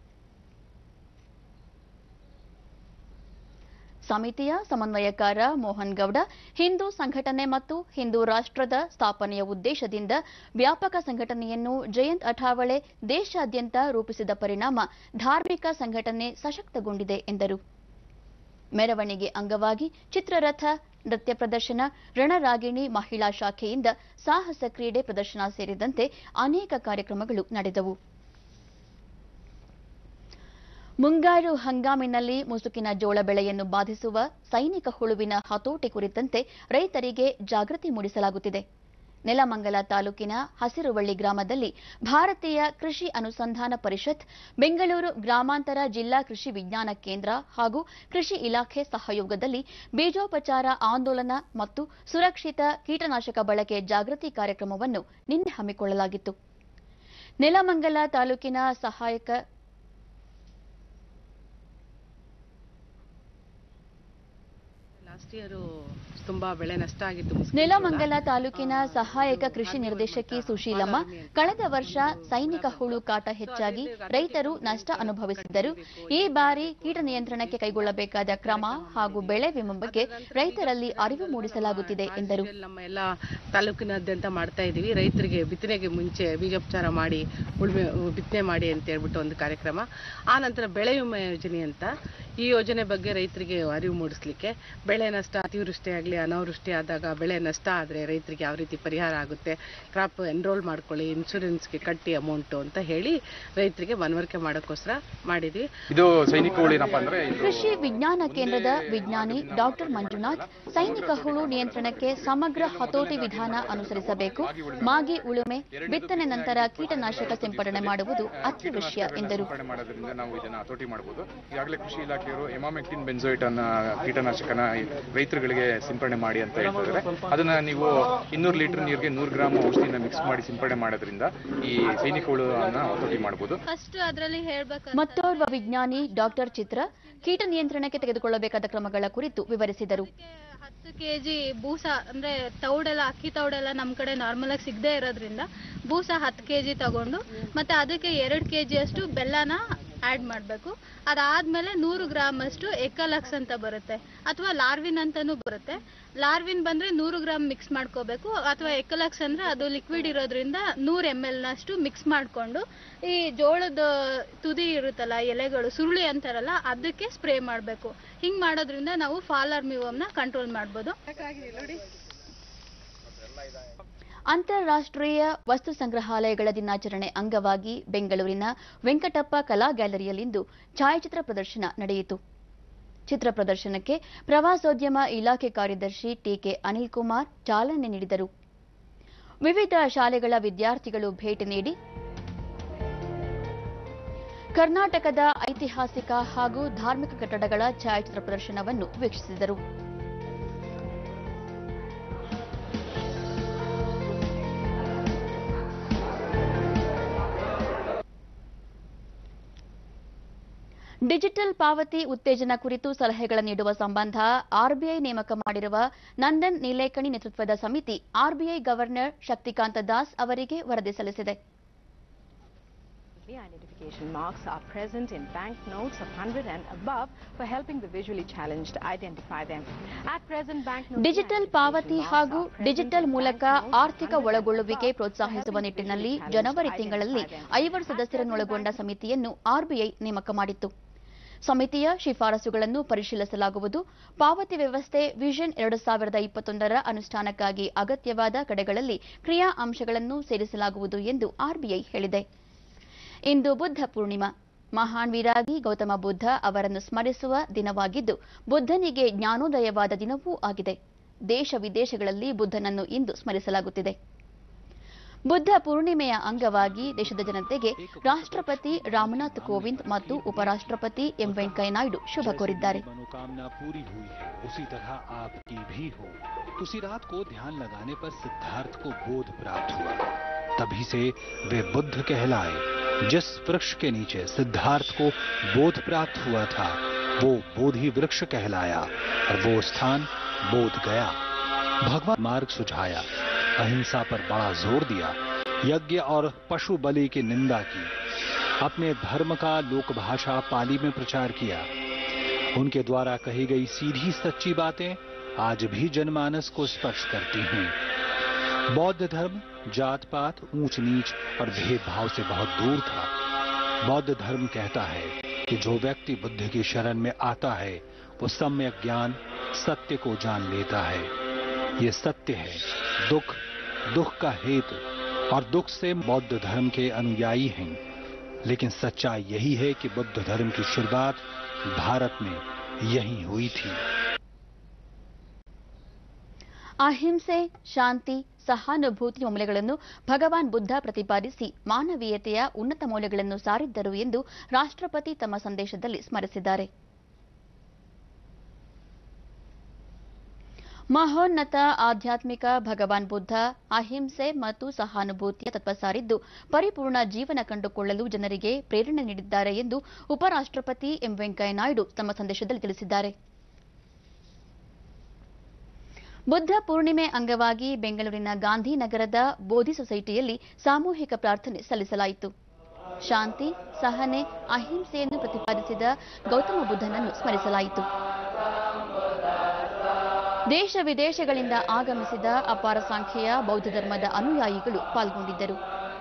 A: ಸಮಿತಿಯ ಸಮನ್ವಯಕಾರ ಮೋಹನ್ ಗೌಡ ಹಿಂದೂ ಸಂಘಟನೆ ಮತ್ತು ಹಿಂದೂ ರಾಷ್ಟ್ರದ ಸ್ಥಾಪನೆಯ ಉದ್ದೇಶದಿಂದ ವ್ಯಾಪಕ ಸಂಘಟನೆಯನ್ನು ಜಯಂತ್ ಅಠಾವಳೆ ದೇಶಾದ್ಯಂತ ರೂಪಿಸಿದ ಪರಿಣಾಮ ಧಾರ್ಮಿಕ ಸಂಘಟನೆ ಸಶಕ್ತಗೊಂಡಿದೆ ಎಂದರು ಮೆರವಣಿಗೆ ಅಂಗವಾಗಿ ಚಿತ್ರರಥ ನೃತ್ಯ ಪ್ರದರ್ಶನ ರಣರಾಗಿಣಿ ಮಹಿಳಾ ಶಾಖೆಯಿಂದ ಸಾಹಸ ಕ್ರೀಡೆ ಪ್ರದರ್ಶನ ಸೇರಿದಂತೆ ಅನೇಕ ಕಾರ್ಯಕ್ರಮಗಳು ನಡೆದವು ಮುಂಗಾರು ಹಂಗಾಮಿನಲ್ಲಿ ಮುಸುಕಿನ ಜೋಳ ಬೆಳೆಯನ್ನು ಬಾಧಿಸುವ ಸೈನಿಕ ಹುಳುವಿನ ಹತೋಟಿ ಕುರಿತಂತೆ ರೈತರಿಗೆ ಜಾಗೃತಿ ಮೂಡಿಸಲಾಗುತ್ತಿದೆ ನೆಲಮಂಗಲ ತಾಲೂಕಿನ ಹಸಿರುವಳ್ಳಿ ಗ್ರಾಮದಲ್ಲಿ ಭಾರತೀಯ ಕೃಷಿ ಅನುಸಂಧಾನ ಪರಿಷತ್ ಬೆಂಗಳೂರು ಗ್ರಾಮಾಂತರ ಜಿಲ್ಲಾ ಕೃಷಿ ವಿಜ್ಞಾನ ಕೇಂದ್ರ ಹಾಗೂ ಕೃಷಿ ಇಲಾಖೆ ಸಹಯೋಗದಲ್ಲಿ ಬೀಜೋಪಚಾರ ಆಂದೋಲನ ಮತ್ತು ಸುರಕ್ಷಿತ ಕೀಟನಾಶಕ ಬಳಕೆ ಜಾಗೃತಿ ಕಾರ್ಯಕ್ರಮವನ್ನು ನಿನ್ನೆ ಹಮ್ಮಿಕೊಳ್ಳಲಾಗಿತ್ತು ನೆಲಮಂಗಲ ತಾಲೂಕಿನ ಸಹಾಯಕ
L: ಲಾಸ್ಟ್ ಇಯರು ತುಂಬಾ ಬೆಳೆ ನಷ್ಟ ಆಗಿತ್ತು ಮುಸ್ಕಿನ್
A: ನೆಲಮಂಗಲ ತಾಲೂಕಿನ ಸಹಾಯಕ ಕೃಷಿ ನಿರ್ದೇಶಕಿ ಸುಶೀಲಮ್ಮ ಕಳೆದ ವರ್ಷ ಸೈನಿಕ ಹುಳು ಕಾಟ ಹೆಚ್ಚಾಗಿ ರೈತರು ನಷ್ಟ ಅನುಭವಿಸಿದ್ದರು ಈ ಬಾರಿ ಕೀಟ ನಿಯಂತ್ರಣಕ್ಕೆ ಕೈಗೊಳ್ಳಬೇಕಾದ ಕ್ರಮ ಹಾಗೂ ಬೆಳೆ ವಿಮೆ ಬಗ್ಗೆ ರೈತರಲ್ಲಿ ಅರಿವು ಮೂಡಿಸಲಾಗುತ್ತಿದೆ ಎಂದರು
L: ನಮ್ಮ ಎಲ್ಲ ತಾಲೂಕಿನಾದ್ಯಂತ ಮಾಡ್ತಾ ಇದೀವಿ ರೈತರಿಗೆ ಬಿತ್ತನೆಗೆ ಮುಂಚೆ ಬೀಜೋಪಚಾರ ಮಾಡಿ ಉಳುಮೆ ಬಿತ್ತನೆ ಮಾಡಿ ಅಂತ ಹೇಳ್ಬಿಟ್ಟು ಒಂದು ಕಾರ್ಯಕ್ರಮ ಆ ನಂತರ ಬೆಳೆ ವಿಮೆ ಯೋಜನೆ ಅಂತ ಈ ಯೋಜನೆ ಬಗ್ಗೆ ರೈತರಿಗೆ ಅರಿವು ಮೂಡಿಸ್ಲಿಕ್ಕೆ ಬೆಳೆ ನಷ್ಟ ಅತಿವೃಷ್ಟಿ ಆಗಲಿ ಅನಾವೃಷ್ಟಿ ಆದಾಗ ಬೆಳೆ ನಷ್ಟ ಆದರೆ ರೈತರಿಗೆ ಯಾವ ರೀತಿ ಪರಿಹಾರ ಆಗುತ್ತೆ ಕ್ರಾಪ್ ಎನ್ರೋಲ್ ಮಾಡ್ಕೊಳ್ಳಿ ಇನ್ಶೂರೆನ್ಸ್ಗೆ ಕಟ್ಟಿ ಅಮೌಂಟು ಅಂತ ಹೇಳಿ ರೈತರಿಗೆ ಮನವರಿಕೆ ಮಾಡೋಕ್ಕೋಸ್ಕರ ಮಾಡಿದ್ವಿ
M: ಇದು ಸೈನಿಕ ಹುಳು ಏನಪ್ಪಾ ಅಂದ್ರೆ ಇದು
A: ಕೃಷಿ ವಿಜ್ಞಾನ ಕೇಂದ್ರದ ವಿಜ್ಞಾನಿ ಡಾಕ್ಟರ್ ಮಂಜುನಾಥ್ ಸೈನಿಕ ಹುಳು ನಿಯಂತ್ರಣಕ್ಕೆ ಸಮಗ್ರ ಹತೋಟಿ ವಿಧಾನ ಅನುಸರಿಸಬೇಕು ಮಾಗಿ ಉಳುಮೆ ಬಿತ್ತನೆ ನಂತರ ಕೀಟನಾಶಕ ಸಿಂಪಡಣೆ ಮಾಡುವುದು ಅತ್ಯವಶ್ಯ ಎಂದರು
M: ಸಿಂಪಡಣೆ ಮಾಡೋದ್ರಿಂದ ನಾವು ಇದನ್ನ ಹತೋಟಿ ಮಾಡಬಹುದು ಈಗಾಗಲೇ ಕೃಷಿ ಇಲಾಖೆಯವರು ಎಮಾಮೆಕ್ಟಿನ್ ಬೆನ್ಸೋಯಿಟ್ ಅನ್ನ ಕೀಟನಾಶಕನ ರೈತರುಗಳಿಗೆ ಸಿಂಪಡಣೆ ಮಾಡಿ ಅಂತ ಹೇಳ್ತಿದ್ದಾರೆ ಅದನ್ನ ನೀವು ಇನ್ನೂರು ಲೀಟರ್ ನೀರಿಗೆ ನೂರು ಗ್ರಾಮ್ ಔಷಧಿನ ಮಿಕ್ಸ್ ಮಾಡಿ ಸಿಂಪಡಣೆ ಮಾಡೋದ್ರಿಂದ ಈ ಸೈನಿಕ ಹುಳುವನ್ನ ಹತೋಟಿ ಮಾಡಬಹುದು
N: ಫಸ್ಟ್ ಅದರಲ್ಲಿ ಹೇಳ್ಬೇಕು
A: ಮತ್ತೋರ್ವ ವಿಜ್ಞಾನಿ ಡಾಕ್ಟರ್ ಚಿತ್ರ ಕೀಟ ನಿಯಂತ್ರಣಕ್ಕೆ ತೆಗೆದುಕೊಳ್ಳಬೇಕಾದ ಕ್ರಮಗಳ ಕುರಿತು ವಿವರಿಸಿದರು
N: ಹತ್ತು ಕೆಜಿ ಬೂಸ ಅಂದ್ರೆ ತೌಡೆಲ್ಲ ಅಕ್ಕಿ ತೌಡೆಲ್ಲ ನಮ್ಮ ಕಡೆ ನಾರ್ಮಲ್ ಆಗಿ ಸಿಗದೆ ಇರೋದ್ರಿಂದ ಬೂಸ ಹತ್ತು ಕೆಜಿ ತಗೊಂಡು ಮತ್ತೆ ಅದಕ್ಕೆ ಎರಡು ಕೆಜಿ ಅಷ್ಟು ಬೆಲ್ಲನ ಆಡ್ ಮಾಡಬೇಕು ಅದಾದ್ಮೇಲೆ ನೂರು ಗ್ರಾಮ್ ಅಷ್ಟು ಎಕಲಕ್ಸ್ ಅಂತ ಬರುತ್ತೆ ಅಥವಾ ಲಾರ್ವಿನ್ ಅಂತಾನೂ ಬರುತ್ತೆ ಲಾರ್ವಿನ್ ಬಂದ್ರೆ ನೂರು ಗ್ರಾಮ್ ಮಿಕ್ಸ್ ಮಾಡ್ಕೋಬೇಕು ಅಥವಾ ಎಕಲಕ್ಸ್ ಅಂದ್ರೆ ಅದು ಲಿಕ್ವಿಡ್ ಇರೋದ್ರಿಂದ ನೂರು ಎಮ್ ಎಲ್ ನಷ್ಟು ಮಿಕ್ಸ್ ಮಾಡ್ಕೊಂಡು ಈ ಜೋಳದ ತುದಿ ಇರುತ್ತಲ್ಲ ಎಲೆಗಳು ಸುರುಳಿ ಅಂತಾರಲ್ಲ ಅದಕ್ಕೆ ಸ್ಪ್ರೇ ಮಾಡಬೇಕು ಹಿಂಗ್ ಮಾಡೋದ್ರಿಂದ ನಾವು ಫಾಲರ್ ನ ಕಂಟ್ರೋಲ್ ಮಾಡ್ಬೋದು
A: ಅಂತಾರಾಷ್ಟ್ರೀಯ ವಸ್ತು ಸಂಗ್ರಹಾಲಯಗಳ ದಿನಾಚರಣೆ ಅಂಗವಾಗಿ ಬೆಂಗಳೂರಿನ ವೆಂಕಟಪ್ಪ ಕಲಾ ಗ್ಯಾಲರಿಯಲ್ಲಿಂದು ಛಾಯಾಚಿತ್ರ ಪ್ರದರ್ಶನ ನಡೆಯಿತು ಚಿತ್ರ ಪ್ರದರ್ಶನಕ್ಕೆ ಪ್ರವಾಸೋದ್ಯಮ ಇಲಾಖೆ ಕಾರ್ಯದರ್ಶಿ ಟಿಕೆ ಅನಿಲ್ ಕುಮಾರ್ ಚಾಲನೆ ನೀಡಿದರು ವಿವಿಧ ಶಾಲೆಗಳ ವಿದ್ಯಾರ್ಥಿಗಳು ಭೇಟಿ ನೀಡಿ ಕರ್ನಾಟಕದ ಐತಿಹಾಸಿಕ ಹಾಗೂ ಧಾರ್ಮಿಕ ಕಟ್ಟಡಗಳ ಛಾಯಾಚಿತ್ರ ಪ್ರದರ್ಶನವನ್ನು ವೀಕ್ಷಿಸಿದರು ಡಿಜಿಟಲ್ ಪಾವತಿ ಉತ್ತೇಜನ ಕುರಿತು ಸಲಹೆಗಳ ನೀಡುವ ಸಂಬಂಧ ಆರ್ಬಿಐ ನೇಮಕ ಮಾಡಿರುವ ನಂದನ್ ನೀಲೇಕಣಿ ನೇತೃತ್ವದ ಸಮಿತಿ ಆರ್ಬಿಐ ಗವರ್ನರ್ ಶಕ್ತಿಕಾಂತ ದಾಸ್ ಅವರಿಗೆ ವರದಿ ಸಲ್ಲಿಸಿದೆ
O: Identification marks are present in banknotes of 100 and above for helping the visually challenged identify them. At present, banknotes
A: digital ಪಾವತಿ ಹಾಗೂ ಡಿಜಿಟಲ್ ಮೂಲಕ ಆರ್ಥಿಕ ಒಳಗೊಳ್ಳುವಿಕೆ ಪ್ರೋತ್ಸಾಹಿಸುವ ನಿಟ್ಟಿನಲ್ಲಿ ಜನವರಿ ತಿಂಗಳಲ್ಲಿ ಐವರು ಸದಸ್ಯರನ್ನೊಳಗೊಂಡ ಸಮಿತಿಯನ್ನು ಆರ್ಬಿಐ ನೇಮಕ ಮಾಡಿತ್ತು ಸಮಿತಿಯ ಶಿಫಾರಸುಗಳನ್ನು ಪರಿಶೀಲಿಸಲಾಗುವುದು ಪಾವತಿ ವ್ಯವಸ್ಥೆ ವಿಷನ್ ಎರಡು ಸಾವಿರದ ಇಪ್ಪತ್ತೊಂದರ ಅನುಷ್ಠಾನಕ್ಕಾಗಿ ಅಗತ್ಯವಾದ ಕಡೆಗಳಲ್ಲಿ ಕ್ರಿಯಾ ಅಂಶಗಳನ್ನು ಸೇರಿಸಲಾಗುವುದು ಎಂದು ಆರ್ಬಿಐ ಹೇಳಿದೆ ಇಂದು ಬುದ್ಧ ಪೂರ್ಣಿಮಾ ಮಹಾನ್ ವಿರಾಗಿ ಗೌತಮ ಬುದ್ಧ ಅವರನ್ನು ಸ್ಮರಿಸುವ ದಿನವಾಗಿದ್ದು ಬುದ್ಧನಿಗೆ ಜ್ಞಾನೋದಯವಾದ ದಿನವೂ ಆಗಿದೆ ದೇಶ ವಿದೇಶಗಳಲ್ಲಿ ಬುದ್ಧನನ್ನು ಇಂದು ಸ್ಮರಿಸಲಾಗುತ್ತಿದೆ ಬುದ್ಧ ಪೂರ್ಣಿಮೆಯ ಅಂಗವಾಗಿ ದೇಶದ ಜನತೆಗೆ ರಾಷ್ಟ್ರಪತಿ ರಾಮನಾಥ್ ಕೋವಿಂದ್ ಮತ್ತು ಉಪರಾಷ್ಟ್ರಪತಿ ಎಂ ವೆಂಕಯ್ಯನಾಯ್ಡು ಶುಭ ಕೋರಿದ್ದಾರೆ
P: मनोकामना पूरी हुई है उसी तरह आपकी भी हो उसी रात को ध्यान लगाने पर सिद्धार्थ को बोध प्राप्त हुआ तभी से वे बुद्ध कहलाए जिस वृक्ष के नीचे सिद्धार्थ को बोध प्राप्त हुआ था वो बोधि वृक्ष कहलाया और वो स्थान बोध गया भगवान मार्ग सुझाया अहिंसा पर बड़ा जोर दिया यज्ञ और पशु बलि की निंदा की अपने धर्म का लोकभाषा पाली में प्रचार किया उनके द्वारा कही गई सीधी सच्ची बातें आज भी जनमानस को स्पर्श करती हैं बौद्ध धर्म जात पात ऊंच नीच और भेदभाव से बहुत दूर था बौद्ध धर्म कहता है कि जो व्यक्ति बुद्ध की शरण में आता है वो सम्यक ज्ञान सत्य को जान लेता है ये सत्य है दुख दुख का हेतु और दुख से बौद्ध धर्म के अनुयायी हैं लेकिन सच्चाई यही है कि बुद्ध धर्म की शुरुआत भारत में यहीं हुई थी
A: ಅಹಿಂಸೆ ಶಾಂತಿ ಸಹಾನುಭೂತಿ ಮೌಲ್ಯಗಳನ್ನು ಭಗವಾನ್ ಬುದ್ಧ ಪ್ರತಿಪಾದಿಸಿ ಮಾನವೀಯತೆಯ ಉನ್ನತ ಮೌಲ್ಯಗಳನ್ನು ಸಾರಿದ್ದರು ಎಂದು ರಾಷ್ಟ್ರಪತಿ ತಮ್ಮ ಸಂದೇಶದಲ್ಲಿ ಸ್ಮರಿಸಿದ್ದಾರೆ ಮಹೋನ್ನತ ಆಧ್ಯಾತ್ಮಿಕ ಭಗವಾನ್ ಬುದ್ಧ ಅಹಿಂಸೆ ಮತ್ತು ಸಹಾನುಭೂತಿಯ ತತ್ವ ಸಾರಿದ್ದು ಪರಿಪೂರ್ಣ ಜೀವನ ಕಂಡುಕೊಳ್ಳಲು ಜನರಿಗೆ ಪ್ರೇರಣೆ ನೀಡಿದ್ದಾರೆ ಎಂದು ಉಪರಾಷ್ಟ್ರಪತಿ ಎಂ ವೆಂಕಯ್ಯನಾಯ್ಡು ತಮ್ಮ ಸಂದೇಶದಲ್ಲಿ ತಿಳಿಸಿದ್ದಾರೆ ಬುದ್ಧ ಪೂರ್ಣಿಮೆ ಅಂಗವಾಗಿ ಬೆಂಗಳೂರಿನ ಗಾಂಧಿನಗರದ ಬೋಧಿ ಸೊಸೈಟಿಯಲ್ಲಿ ಸಾಮೂಹಿಕ ಪ್ರಾರ್ಥನೆ ಸಲ್ಲಿಸಲಾಯಿತು ಶಾಂತಿ ಸಹನೆ ಅಹಿಂಸೆಯನ್ನು ಪ್ರತಿಪಾದಿಸಿದ ಗೌತಮ ಬುದ್ಧನನ್ನು ಸ್ಮರಿಸಲಾಯಿತು ದೇಶ ವಿದೇಶಗಳಿಂದ ಆಗಮಿಸಿದ ಅಪಾರ ಸಂಖ್ಯೆಯ ಬೌದ್ಧ ಧರ್ಮದ ಅನುಯಾಯಿಗಳು ಪಾಲ್ಗೊಂಡಿದ್ದರು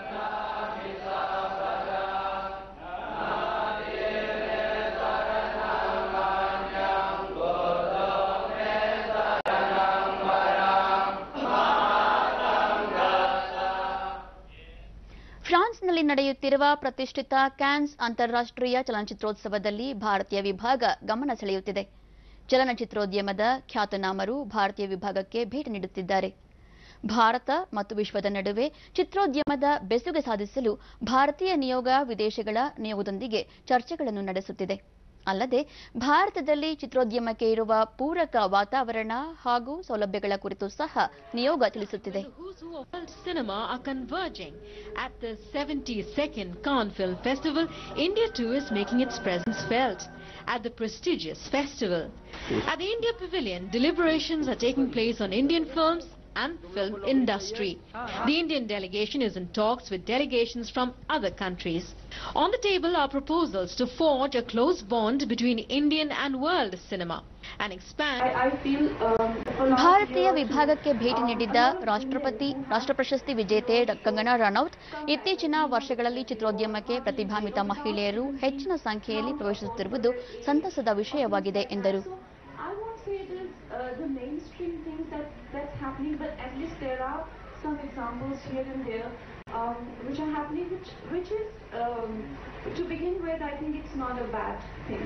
A: ಫ್ರಾನ್ಸ್ನಲ್ಲಿ ನಡೆಯುತ್ತಿರುವ ಪ್ರತಿಷ್ಠಿತ ಕ್ಯಾನ್ಸ್ ಅಂತಾರಾಷ್ಟ್ರೀಯ ಚಲನಚಿತ್ರೋತ್ಸವದಲ್ಲಿ ಭಾರತೀಯ ವಿಭಾಗ ಗಮನ ಸೆಳೆಯುತ್ತಿದೆ ಚಲನಚಿತ್ರೋದ್ಯಮದ ಖ್ಯಾತನಾಮರು ಭಾರತೀಯ ವಿಭಾಗಕ್ಕೆ ಭೇಟಿ ನೀಡುತ್ತಿದ್ದಾರೆ ಭಾರತ ಮತ್ತು ವಿಶ್ವದ ನಡುವೆ ಚಿತ್ರೋದ್ಯಮದ ಬೆಸುಗೆ ಸಾಧಿಸಲು ಭಾರತೀಯ ನಿಯೋಗ ವಿದೇಶಗಳ ನಿಯೋಗದೊಂದಿಗೆ ಚರ್ಚೆಗಳನ್ನು ನಡೆಸುತ್ತಿದೆ ಅಲ್ಲದೆ ಭಾರತದಲ್ಲಿ ಚಿತ್ರೋದ್ಯಮಕ್ಕೆ ಇರುವ ಪೂರಕ ವಾತಾವರಣ ಹಾಗೂ ಸೌಲಭ್ಯಗಳ ಕುರಿತು ಸಹ ನಿಯೋಗ ತಿಳಿಸುತ್ತಿದೆ
Q: who of world cinema are converging. At the 72nd Cannes Film Festival, India too is making its presence felt. At the prestigious festival. At the India Pavilion, deliberations are taking place on Indian films and film industry. The Indian delegation is in talks with delegations from other countries. On the table are proposals to forge a close bond between Indian and world cinema and expand.
A: ಭಾರತೀಯ ವಿಭಾಗಕ್ಕೆ ಭೇಟಿ ನೀಡಿದ್ದ ರಾಷ್ಟ್ರಪತಿ ರಾಷ್ಟ್ರ ಪ್ರಶಸ್ತಿ ವಿಜೇತೆ ಡ- ಕಂಗನಾ ರನೌತ್ ಇತ್ತೀಚಿನ ವರ್ಷಗಳಲ್ಲಿ ಚಿತ್ರೋದ್ಯಮಕ್ಕೆ ಪ್ರತಿಭಾನ್ವಿತ ಮಹಿಳೆಯರು ಹೆಚ್ಚಿನ ಸಂಖ್ಯೆಯಲ್ಲಿ ಪ್ರವೇಶಿಸುತ್ತಿರುವುದು ಸಂತಸದ ವಿಷಯವಾಗಿದೆ ಎಂದರು
R: I won't say it is uh, the mainstream things that that's happening, but at least there are some examples here and there um, which are happening, which which is um, to begin with, I think it's not a bad thing.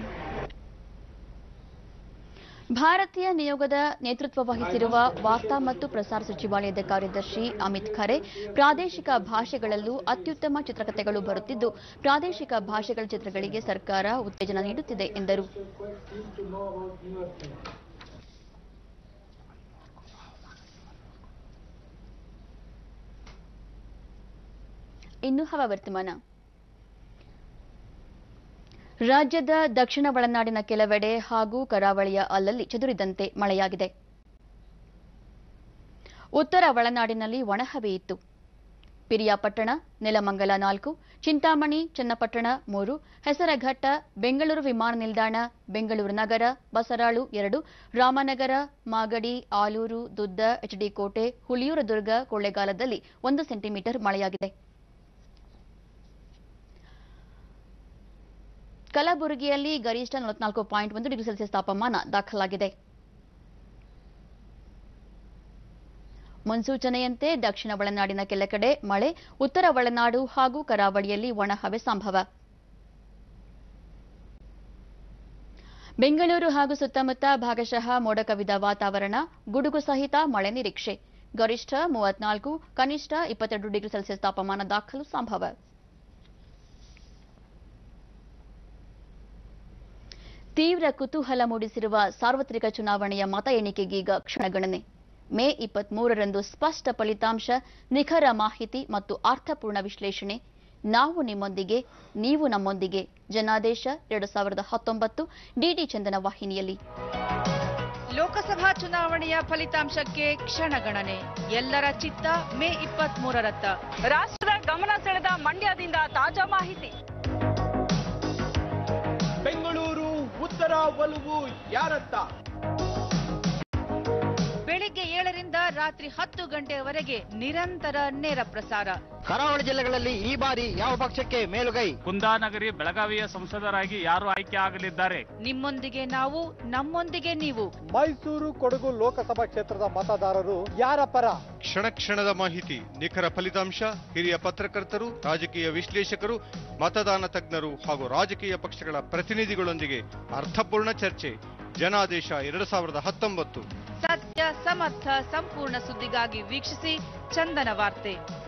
A: ಭಾರತೀಯ ನಿಯೋಗದ ನೇತೃತ್ವ ವಹಿಸಿರುವ ವಾರ್ತಾ ಮತ್ತು ಪ್ರಸಾರ ಸಚಿವಾಲಯದ ಕಾರ್ಯದರ್ಶಿ ಅಮಿತ್ ಖರೆ ಪ್ರಾದೇಶಿಕ ಭಾಷೆಗಳಲ್ಲೂ ಅತ್ಯುತ್ತಮ ಚಿತ್ರಕಥೆಗಳು ಬರುತ್ತಿದ್ದು ಪ್ರಾದೇಶಿಕ ಭಾಷೆಗಳ ಚಿತ್ರಗಳಿಗೆ ಸರ್ಕಾರ ಉತ್ತೇಜನ ನೀಡುತ್ತಿದೆ ಎಂದರು ಇನ್ನು ಹವಾವರ್ತಮಾನ ರಾಜ್ಯದ ದಕ್ಷಿಣ ಒಳನಾಡಿನ ಕೆಲವೆಡೆ ಹಾಗೂ ಕರಾವಳಿಯ ಅಲ್ಲಲ್ಲಿ ಚದುರಿದಂತೆ ಮಳೆಯಾಗಿದೆ ಉತ್ತರ ಒಳನಾಡಿನಲ್ಲಿ ಒಣಹವೆ ಇತ್ತು ಪಿರಿಯಾಪಟ್ಟಣ ನೆಲಮಂಗಲ ನಾಲ್ಕು ಚಿಂತಾಮಣಿ ಚನ್ನಪಟ್ಟಣ ಮೂರು ಹೆಸರಘಟ್ಟ ಬೆಂಗಳೂರು ವಿಮಾನ ನಿಲ್ದಾಣ ಬೆಂಗಳೂರು ನಗರ ಬಸರಾಳು ಎರಡು ರಾಮನಗರ ಮಾಗಡಿ ಆಲೂರು ದುದ್ದ ಎಚ್ಡಿ ಕೋಟೆ ಹುಲಿಯೂರುದುರ್ಗ ಕೊಳ್ಳೇಗಾಲದಲ್ಲಿ ಒಂದು ಸೆಂಟಿಮೀಟರ್ ಮಳೆಯಾಗಿದೆ ಕಲಬುರಗಿಯಲ್ಲಿ ಗರಿಷ್ಠ ನಲವತ್ನಾಲ್ಕು ಪಾಯಿಂಟ್ ಒಂದು ಡಿಗ್ರಿ ಸೆಲ್ಸಿಯಸ್ ತಾಪಮಾನ ದಾಖಲಾಗಿದೆ ಮುನ್ಸೂಚನೆಯಂತೆ ದಕ್ಷಿಣ ಒಳನಾಡಿನ ಕೆಲ ಕಡೆ ಮಳೆ ಉತ್ತರ ಒಳನಾಡು ಹಾಗೂ ಕರಾವಳಿಯಲ್ಲಿ ಒಣಹವೆ ಸಂಭವ ಬೆಂಗಳೂರು ಹಾಗೂ ಸುತ್ತಮುತ್ತ ಭಾಗಶಃ ಮೋಡ ಕವಿದ ವಾತಾವರಣ ಗುಡುಗು ಸಹಿತ ಮಳೆ ನಿರೀಕ್ಷೆ ಗರಿಷ್ಠ ಮೂವತ್ನಾಲ್ಕು ಕನಿಷ್ಠ ಇಪ್ಪತ್ತೆರಡು ಡಿಗ್ರಿ ಸೆಲ್ಸಿಯಸ್ ತಾಪಮಾನ ದಾಖಲು ಸಂಭವ ತೀವ್ರ ಕುತೂಹಲ ಮೂಡಿಸಿರುವ ಸಾರ್ವತ್ರಿಕ ಚುನಾವಣೆಯ ಮತ ಎಣಿಕೆಗೀಗ ಕ್ಷಣಗಣನೆ ಮೇ ಇಪ್ಪತ್ಮೂರರಂದು ಸ್ಪಷ್ಟ ಫಲಿತಾಂಶ ನಿಖರ ಮಾಹಿತಿ ಮತ್ತು ಅರ್ಥಪೂರ್ಣ ವಿಶ್ಲೇಷಣೆ ನಾವು ನಿಮ್ಮೊಂದಿಗೆ ನೀವು ನಮ್ಮೊಂದಿಗೆ ಜನಾದೇಶ ಎರಡು ಸಾವಿರದ ಹತ್ತೊಂಬತ್ತು ಡಿಡಿ ಚಂದನ ವಾಹಿನಿಯಲ್ಲಿ
S: ಲೋಕಸಭಾ ಚುನಾವಣೆಯ ಫಲಿತಾಂಶಕ್ಕೆ ಕ್ಷಣಗಣನೆ ಎಲ್ಲರ ಚಿತ್ತ ಮೇ ಇಪ್ಪತ್ತ್ ಮೂರರತ್ತ ರಾಷ್ಟ್ರದ ಗಮನ ಸೆಳೆದ ಮಂಡ್ಯದಿಂದ ತಾಜಾ ಮಾಹಿತಿ
T: ಬೆಂಗಳೂರು ಉತ್ತರ ಒಲವು ಯಾರತ್ತ
S: ಬೆಳಿಗ್ಗೆ ಏಳರಿಂದ ರಾತ್ರಿ ಹತ್ತು ಗಂಟೆಯವರೆಗೆ ನಿರಂತರ ನೇರ ಪ್ರಸಾರ
U: ಕರಾವಳಿ ಜಿಲ್ಲೆಗಳಲ್ಲಿ ಈ ಬಾರಿ ಯಾವ ಪಕ್ಷಕ್ಕೆ ಮೇಲುಗೈ
V: ಕುಂದಾನಗರಿ ಬೆಳಗಾವಿಯ ಸಂಸದರಾಗಿ ಯಾರು ಆಯ್ಕೆ ಆಗಲಿದ್ದಾರೆ
S: ನಿಮ್ಮೊಂದಿಗೆ ನಾವು ನಮ್ಮೊಂದಿಗೆ ನೀವು
W: ಮೈಸೂರು ಕೊಡಗು ಲೋಕಸಭಾ ಕ್ಷೇತ್ರದ ಮತದಾರರು ಯಾರ ಪರ
X: ಕ್ಷಣ ಕ್ಷಣದ ಮಾಹಿತಿ ನಿಖರ ಫಲಿತಾಂಶ ಹಿರಿಯ ಪತ್ರಕರ್ತರು ರಾಜಕೀಯ ವಿಶ್ಲೇಷಕರು ಮತದಾನ ತಜ್ಞರು ಹಾಗೂ ರಾಜಕೀಯ ಪಕ್ಷಗಳ ಪ್ರತಿನಿಧಿಗಳೊಂದಿಗೆ ಅರ್ಥಪೂರ್ಣ ಚರ್ಚೆ ಜನಾದೇಶ ಎರಡು ಸಾವಿರದ ಹತ್ತೊಂಬತ್ತು
S: ಸತ್ಯ ಸಮರ್ಥ ಸಂಪೂರ್ಣ ಸುದ್ದಿಗಾಗಿ ವೀಕ್ಷಿಸಿ ಚಂದನ ವಾರ್ತೆ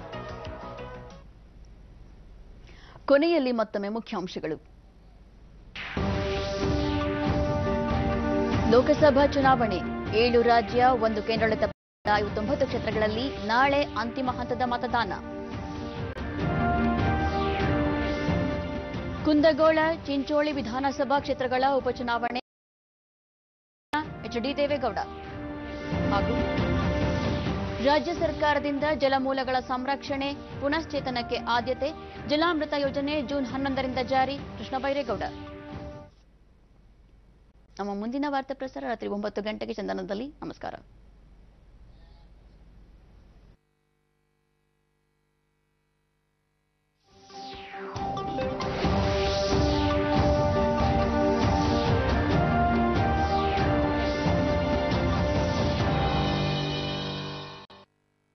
A: ಕೊನೆಯಲ್ಲಿ ಮತ್ತೊಮ್ಮೆ ಮುಖ್ಯಾಂಶಗಳು ಲೋಕಸಭಾ ಚುನಾವಣೆ ಏಳು ರಾಜ್ಯ ಒಂದು ಕೇಂದ್ರಾಡಳಿತ ಪ್ರದೇಶ, ಐವತ್ತೊಂಬತ್ತು ಕ್ಷೇತ್ರಗಳಲ್ಲಿ ನಾಳೆ ಅಂತಿಮ ಹಂತದ ಮತದಾನ ಕುಂದಗೋಳ ಚಿಂಚೋಳಿ ವಿಧಾನಸಭಾ ಕ್ಷೇತ್ರಗಳ ಉಪಚುನಾವಣೆ ಎಚ್ಡಿ ದೇವೇಗೌಡ ಹಾಗೂ ರಾಜ್ಯ ಸರ್ಕಾರದಿಂದ ಜಲಮೂಲಗಳ ಸಂರಕ್ಷಣೆ ಪುನಶ್ಚೇತನಕ್ಕೆ ಆದ್ಯತೆ ಜಲಾಮೃತ ಯೋಜನೆ ಜೂನ್ ಹನ್ನೊಂದರಿಂದ ಜಾರಿ ಕೃಷ್ಣ ಬೈರೇಗೌಡ ನಮ್ಮ ಮುಂದಿನ ವಾರ್ತಾ ಪ್ರಸಾರ ರಾತ್ರಿ ಒಂಬತ್ತು ಗಂಟೆಗೆ ಚಂದನದಲ್ಲಿ ನಮಸ್ಕಾರ